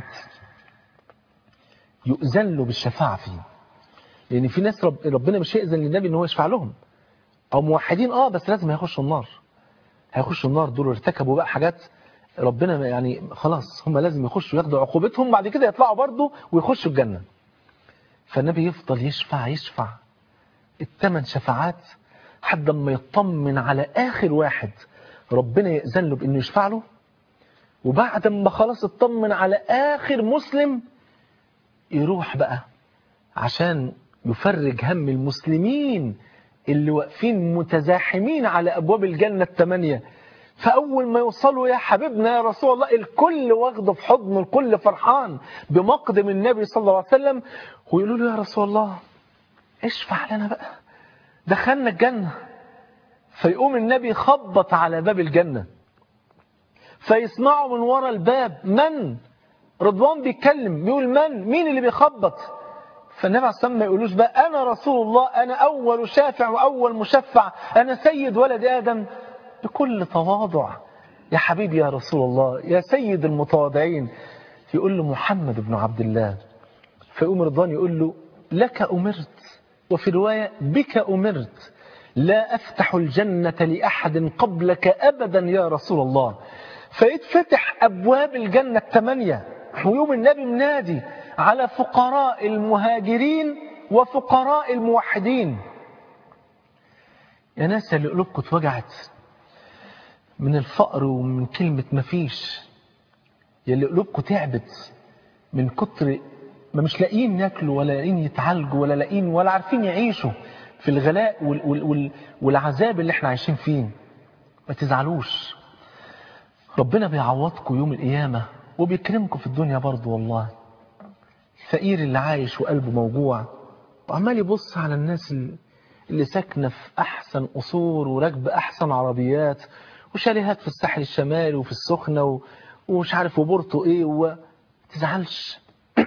يؤذن له بالشفاعة فيه لأن في ناس رب ربنا مش هيأذن للنبي إن هو يشفع لهم أو موحدين آه بس لازم هيخشوا النار هيخشوا النار دول ارتكبوا بقى حاجات ربنا يعني خلاص هم لازم يخشوا ياخدوا عقوبتهم بعد كده يطلعوا برضه ويخشوا الجنة فالنبي يفضل يشفع يشفع الثمان شفاعات حد ما يطمن على آخر واحد ربنا يأذن له بأنه يشفع له وبعد ما خلاص اطمن على آخر مسلم يروح بقى عشان يفرج هم المسلمين اللي واقفين متزاحمين على أبواب الجنة الثمانية فأول ما يوصلوا يا حبيبنا يا رسول الله الكل واخده في حضنه الكل فرحان بمقدم النبي صلى الله عليه وسلم ويقولوا له يا رسول الله اشفع لنا بقى دخلنا الجنة فيقوم النبي خبط على باب الجنة فيسمعوا من ورا الباب من رضوان بيتكلم بيقول من مين اللي بيخبط فالنبي عليه الصلاة ما يقولوش بقى أنا رسول الله أنا أول شافع وأول مشفع أنا سيد ولد آدم بكل تواضع يا حبيبي يا رسول الله يا سيد المتواضعين يقول له محمد بن عبد الله فيقوم رضوان يقول له لك أمرت وفي رواية بك أمرت لا أفتح الجنة لأحد قبلك أبدا يا رسول الله فيتفتح أبواب الجنة الثمانية ويوم النبي منادي على فقراء المهاجرين وفقراء الموحدين يا ناس اللي قلوبكم اتوجعت من الفقر ومن كلمة مفيش يا اللي قلوبكم تعبت من كتر ما مش لاقيين ياكلوا ولا لاقيين يتعالجوا ولا لاقيين ولا عارفين يعيشوا في الغلاء وال وال وال والعذاب اللي احنا عايشين فيه ما تزعلوش ربنا بيعوضكم يوم القيامة وبيكرمكم في الدنيا برضو والله الفقير اللي عايش وقلبه موجوع وعمال يبص على الناس اللي ساكنة في أحسن قصور وراكبة أحسن عربيات وشاليهات في الساحل الشمالي وفي السخنة و... ومش عارف وبورتو إيه و... تزعلش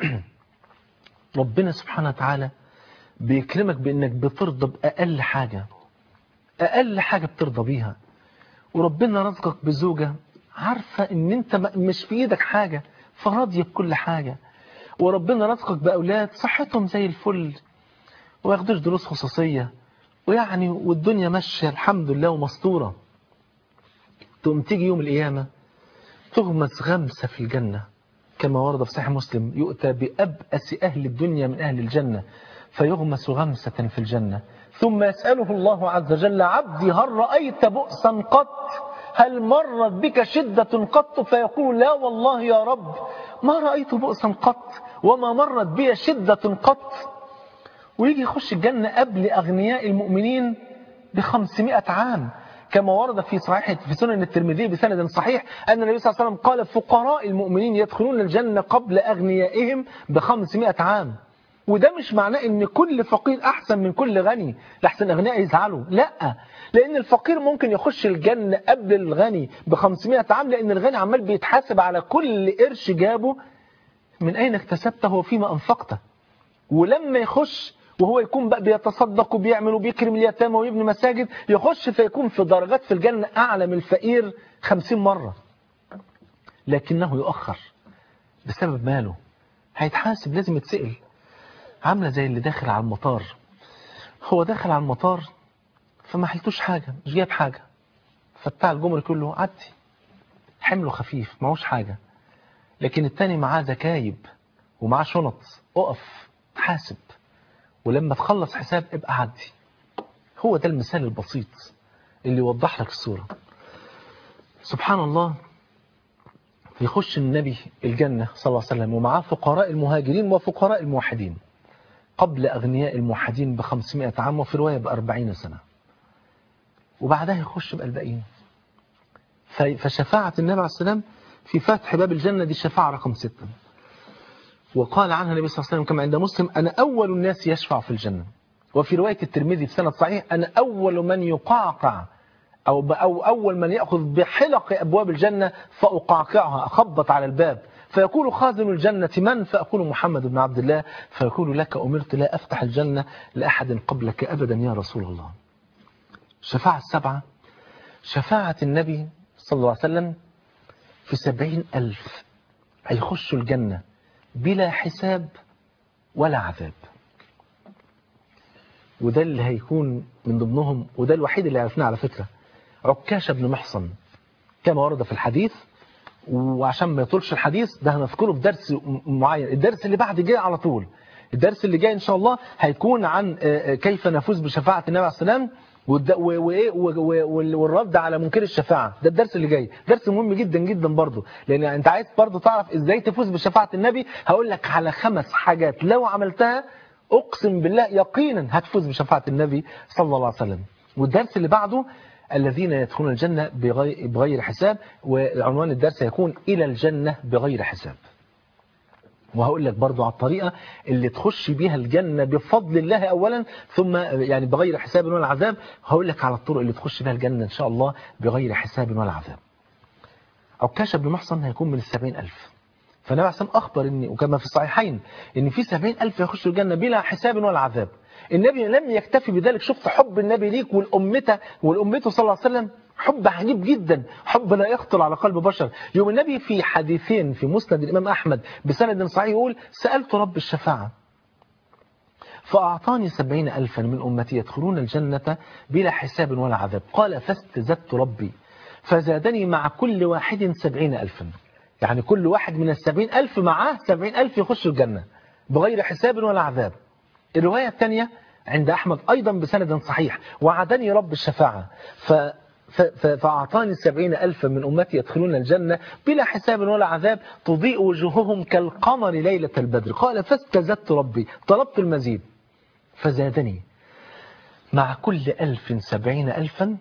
ربنا سبحانه وتعالى بيكرمك بأنك بترضى بأقل حاجة أقل حاجة بترضى بيها وربنا رزقك بزوجة عارفة ان انت مش في ايدك حاجة فراضية بكل حاجة وربنا رزقك بأولاد صحتهم زي الفل وما ياخدوش دروس خصوصية ويعني والدنيا ماشية الحمد لله ومسطورة تقوم تيجي يوم القيامة تغمس غمسة في الجنة كما ورد في صحيح مسلم يؤتى بأبأس أهل الدنيا من أهل الجنة فيغمس غمسة في الجنة ثم يسأله الله عز وجل عبدي هل رأيت بؤسا قط هل مرت بك شدة قط فيقول لا والله يا رب ما رأيت بؤسا قط وما مرت بي شدة قط ويجي يخش الجنة قبل أغنياء المؤمنين بخمسمائة عام كما ورد في صحيح في سنن الترمذي بسند صحيح أن النبي صلى الله عليه وسلم قال فقراء المؤمنين يدخلون الجنة قبل أغنيائهم بخمسمائة عام وده مش معناه ان كل فقير احسن من كل غني لحسن اغنياء يزعلوا لا لان الفقير ممكن يخش الجنة قبل الغني ب 500 عام لان الغني عمال بيتحاسب على كل قرش جابه من اين اكتسبته وفيما انفقته ولما يخش وهو يكون بقى بيتصدق وبيعمل وبيكرم اليتامى ويبني مساجد يخش فيكون في درجات في الجنة اعلى من الفقير 50 مرة لكنه يؤخر بسبب ماله هيتحاسب لازم يتسأل عاملة زي اللي داخل على المطار هو داخل على المطار فما حلتوش حاجة مش جايب حاجة فبتاع الجمرك يقول له عدي حمله خفيف معهوش حاجة لكن التاني معاه زكايب ومعاه شنط اقف حاسب ولما تخلص حساب ابقى عدي هو ده المثال البسيط اللي يوضح لك الصورة سبحان الله يخش النبي الجنة صلى الله عليه وسلم ومعاه فقراء المهاجرين وفقراء الموحدين قبل أغنياء الموحدين بخمسمائة عام وفي رواية بأربعين سنة وبعدها يخش بالباقيين فشفاعة النبي عليه السلام في فتح باب الجنة دي الشفاعة رقم ستة وقال عنها النبي صلى الله عليه وسلم كما عند مسلم أنا أول الناس يشفع في الجنة وفي رواية الترمذي في سنة صحيح أنا أول من يقعقع أو, أو أول من يأخذ بحلق أبواب الجنة فأقعقعها أخبط على الباب فيقول خازن الجنة من فأقول محمد بن عبد الله فيقول لك أمرت لا أفتح الجنة لأحد قبلك أبدا يا رسول الله الشفاعة السبعة شفاعة النبي صلى الله عليه وسلم في سبعين ألف هيخشوا الجنة بلا حساب ولا عذاب وده اللي هيكون من ضمنهم وده الوحيد اللي عرفناه على فكرة عكاشة بن محصن كما ورد في الحديث وعشان ما يطولش الحديث ده هنذكره في درس معين الدرس اللي بعد جاي على طول الدرس اللي جاي ان شاء الله هيكون عن كيف نفوز بشفاعة النبي عليه السلام والرد على منكر الشفاعة ده الدرس اللي جاي درس مهم جدا جدا برضه لان انت عايز برضه تعرف ازاي تفوز بشفاعة النبي هقول لك على خمس حاجات لو عملتها اقسم بالله يقينا هتفوز بشفاعة النبي صلى الله عليه وسلم والدرس اللي بعده الذين يدخلون الجنة بغير, بغير حساب وعنوان الدرس هيكون إلى الجنة بغير حساب وهقول لك برضو على الطريقة اللي تخش بيها الجنة بفضل الله أولا ثم يعني بغير حساب ولا عذاب هقول لك على الطرق اللي تخش بيها الجنة إن شاء الله بغير حساب ولا عذاب عكاشة بن محصن هيكون من السبعين ألف فالنبي عليه أخبر إن وكما في الصحيحين إن في سبعين ألف يخشوا الجنة بلا حساب ولا عذاب النبي لم يكتفي بذلك شفت حب النبي ليك والأمته والأمته صلى الله عليه وسلم حب عجيب جدا حب لا يخطر على قلب بشر يوم النبي في حديثين في مسند الإمام أحمد بسند صحيح يقول سألت رب الشفاعة فأعطاني سبعين ألفا من أمتي يدخلون الجنة بلا حساب ولا عذاب قال فاستزدت ربي فزادني مع كل واحد سبعين ألفا يعني كل واحد من السبعين ألف معاه سبعين ألف يخش الجنة بغير حساب ولا عذاب الرواية الثانية عند أحمد أيضا بسند صحيح وعدني رب الشفاعة ف فأعطاني السبعين ألفا من أمتي يدخلون الجنة بلا حساب ولا عذاب تضيء وجوههم كالقمر ليلة البدر قال فاستزدت ربي طلبت المزيد فزادني مع كل ألف سبعين ألفا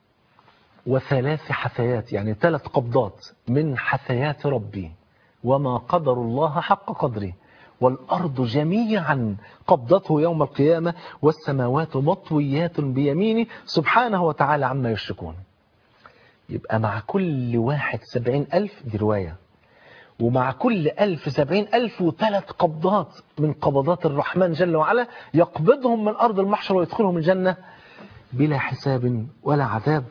وثلاث حثيات يعني ثلاث قبضات من حثيات ربي وما قدر الله حق قدره والأرض جميعا قبضته يوم القيامة والسماوات مطويات بيمينه سبحانه وتعالى عما يشركون يبقى مع كل واحد سبعين ألف دي رواية ومع كل ألف سبعين ألف وثلاث قبضات من قبضات الرحمن جل وعلا يقبضهم من أرض المحشر ويدخلهم الجنة بلا حساب ولا عذاب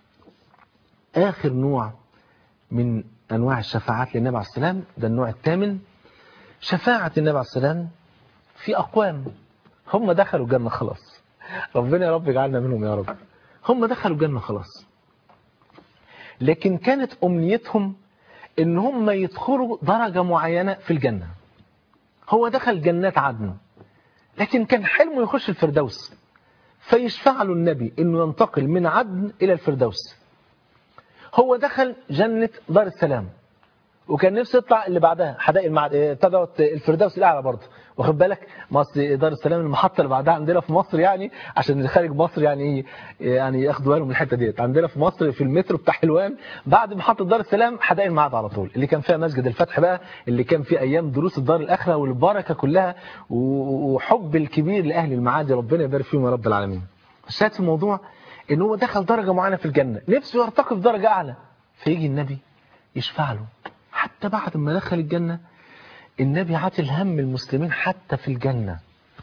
آخر نوع من أنواع الشفاعات للنبي عليه السلام ده النوع الثامن شفاعة النبي عليه السلام في أقوام هم دخلوا الجنة خلاص ربنا يا رب يجعلنا منهم يا رب هم دخلوا الجنة خلاص لكن كانت أمنيتهم ان هم يدخلوا درجة معينة في الجنة هو دخل جنات عدن لكن كان حلمه يخش الفردوس فيشفع له النبي انه ينتقل من عدن الى الفردوس هو دخل جنة دار السلام وكان نفسه يطلع اللي بعدها حدائق المعد ابتدت الفردوس الاعلى برضه واخد بالك مصر دار السلام المحطه اللي بعدها عندنا في مصر يعني عشان اللي خارج مصر يعني ايه يعني ياخدوا بالهم من الحته ديت عندنا في مصر في المترو بتاع حلوان بعد محطه دار السلام حدائق المعد على طول اللي كان فيها مسجد الفتح بقى اللي كان فيه ايام دروس الدار الاخره والبركه كلها وحب الكبير لاهل المعادي ربنا يبارك فيهم يا رب العالمين الشاهد في الموضوع ان هو دخل درجه معينه في الجنه نفسه يرتقي في درجه اعلى فيجي النبي يشفع له حتى بعد ما دخل الجنة النبي عاتل هم المسلمين حتى في الجنة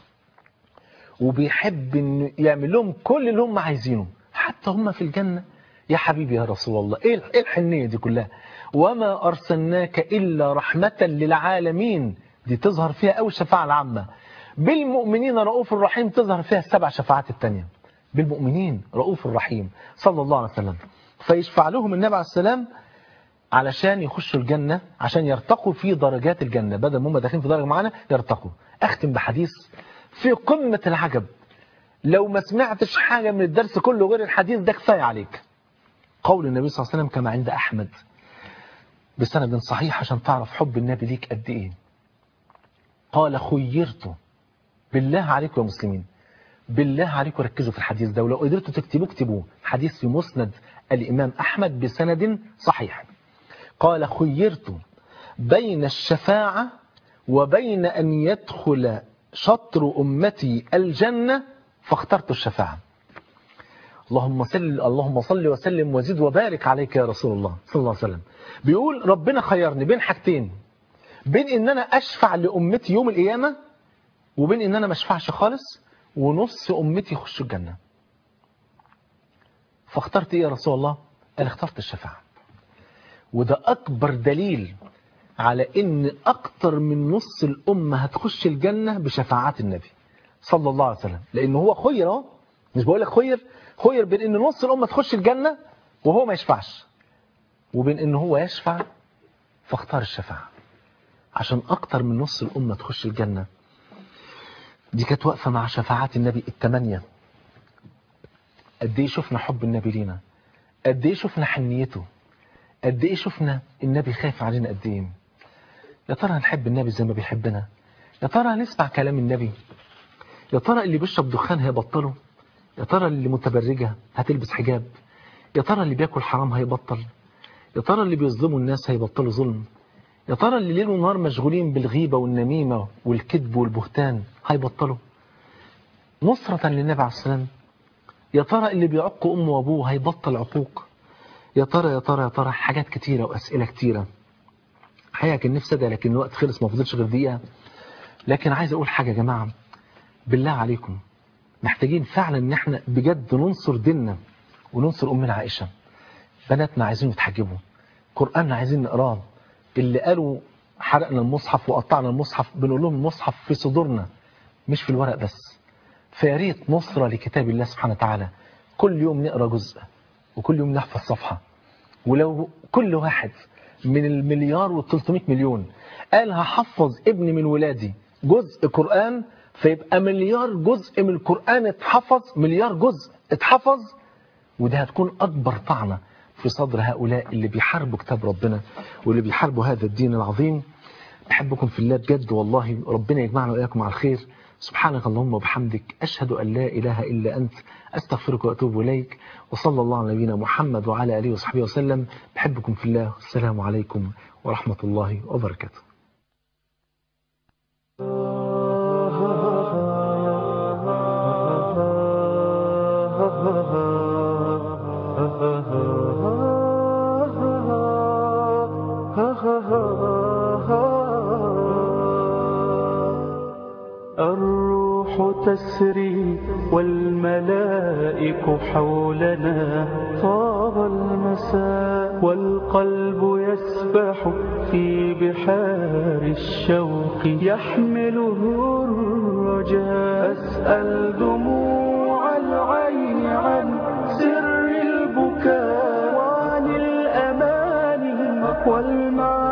وبيحب انه يعمل لهم كل اللي هم عايزينه حتى هم في الجنة يا حبيبي يا رسول الله ايه الحنية دي كلها وما أرسلناك إلا رحمة للعالمين دي تظهر فيها أو الشفاعة العامة بالمؤمنين رؤوف الرحيم تظهر فيها السبع شفاعات التانية بالمؤمنين رؤوف الرحيم صلى الله عليه وسلم فيشفع لهم النبي عليه السلام علشان يخشوا الجنة عشان يرتقوا في درجات الجنة بدل ما هم داخلين في درجة معانا يرتقوا أختم بحديث في قمة العجب لو ما سمعتش حاجة من الدرس كله غير الحديث ده كفاية عليك قول النبي صلى الله عليه وسلم كما عند أحمد بسند صحيح عشان تعرف حب النبي ليك قد إيه قال خيرت بالله عليكم يا مسلمين بالله عليكم ركزوا في الحديث ده ولو قدرتوا تكتبوه اكتبوه حديث في مسند الإمام أحمد بسند صحيح قال خيرت بين الشفاعة وبين أن يدخل شطر أمتي الجنة فاخترت الشفاعة اللهم صل اللهم صل وسلم وزد وبارك عليك يا رسول الله صلى الله عليه وسلم بيقول ربنا خيرني بين حاجتين بين ان انا اشفع لامتي يوم القيامه وبين ان انا ما اشفعش خالص ونص امتي يخشوا الجنه فاخترت ايه يا رسول الله قال اخترت الشفاعه وده أكبر دليل على إن أكتر من نص الأمة هتخش الجنة بشفاعات النبي صلى الله عليه وسلم لأنه هو خير مش بقول لك خير خير بين إن نص الأمة تخش الجنة وهو ما يشفعش وبين إن هو يشفع فاختار الشفاعة عشان أكتر من نص الأمة تخش الجنة دي كانت واقفة مع شفاعات النبي الثمانية قد إيه شفنا حب النبي لينا قد إيه شفنا حنيته قد ايه شفنا النبي خايف علينا قد ايه يا ترى هنحب النبي زي ما بيحبنا يا ترى هنسمع كلام النبي يا ترى اللي بيشرب دخان هيبطله يا ترى اللي متبرجة هتلبس حجاب يا ترى اللي بياكل حرام هيبطل يا ترى اللي بيظلموا الناس هيبطلوا ظلم يا ترى اللي ليل ونهار مشغولين بالغيبة والنميمة والكذب والبهتان هيبطلوا نصرة للنبي عليه السلام يا ترى اللي بيعق أمه وأبوه هيبطل عقوق يا ترى يا ترى يا ترى حاجات كتيرة وأسئلة كتيرة حقيقة كان نفسي ده لكن الوقت خلص ما فضلش غير دقيقة لكن عايز أقول حاجة يا جماعة بالله عليكم محتاجين فعلا ان احنا بجد ننصر ديننا وننصر أمنا عائشة بناتنا عايزين يتحجبوا قرآننا عايزين نقراه اللي قالوا حرقنا المصحف وقطعنا المصحف بنقول لهم المصحف في صدورنا مش في الورق بس فيا ريت نصرة لكتاب الله سبحانه وتعالى كل يوم نقرا جزء وكل يوم نحفظ صفحة ولو كل واحد من المليار و300 مليون قال هحفظ ابني من ولادي جزء قرآن فيبقى مليار جزء من القرآن اتحفظ مليار جزء اتحفظ وده هتكون أكبر طعنة في صدر هؤلاء اللي بيحاربوا كتاب ربنا واللي بيحاربوا هذا الدين العظيم بحبكم في الله بجد والله ربنا يجمعنا وإياكم على الخير سبحانك اللهم وبحمدك أشهد أن لا إله إلا أنت أستغفرك وأتوب إليك وصلى الله على نبينا محمد وعلى آله وصحبه وسلم بحبكم في الله السلام عليكم ورحمة الله وبركاته الروح تسري والملائك حولنا طاب المساء والقلب يسبح في بحار الشوق يحمله الرجاء أسأل دموع العين عن سر البكاء وعن الأماني والمعاني الله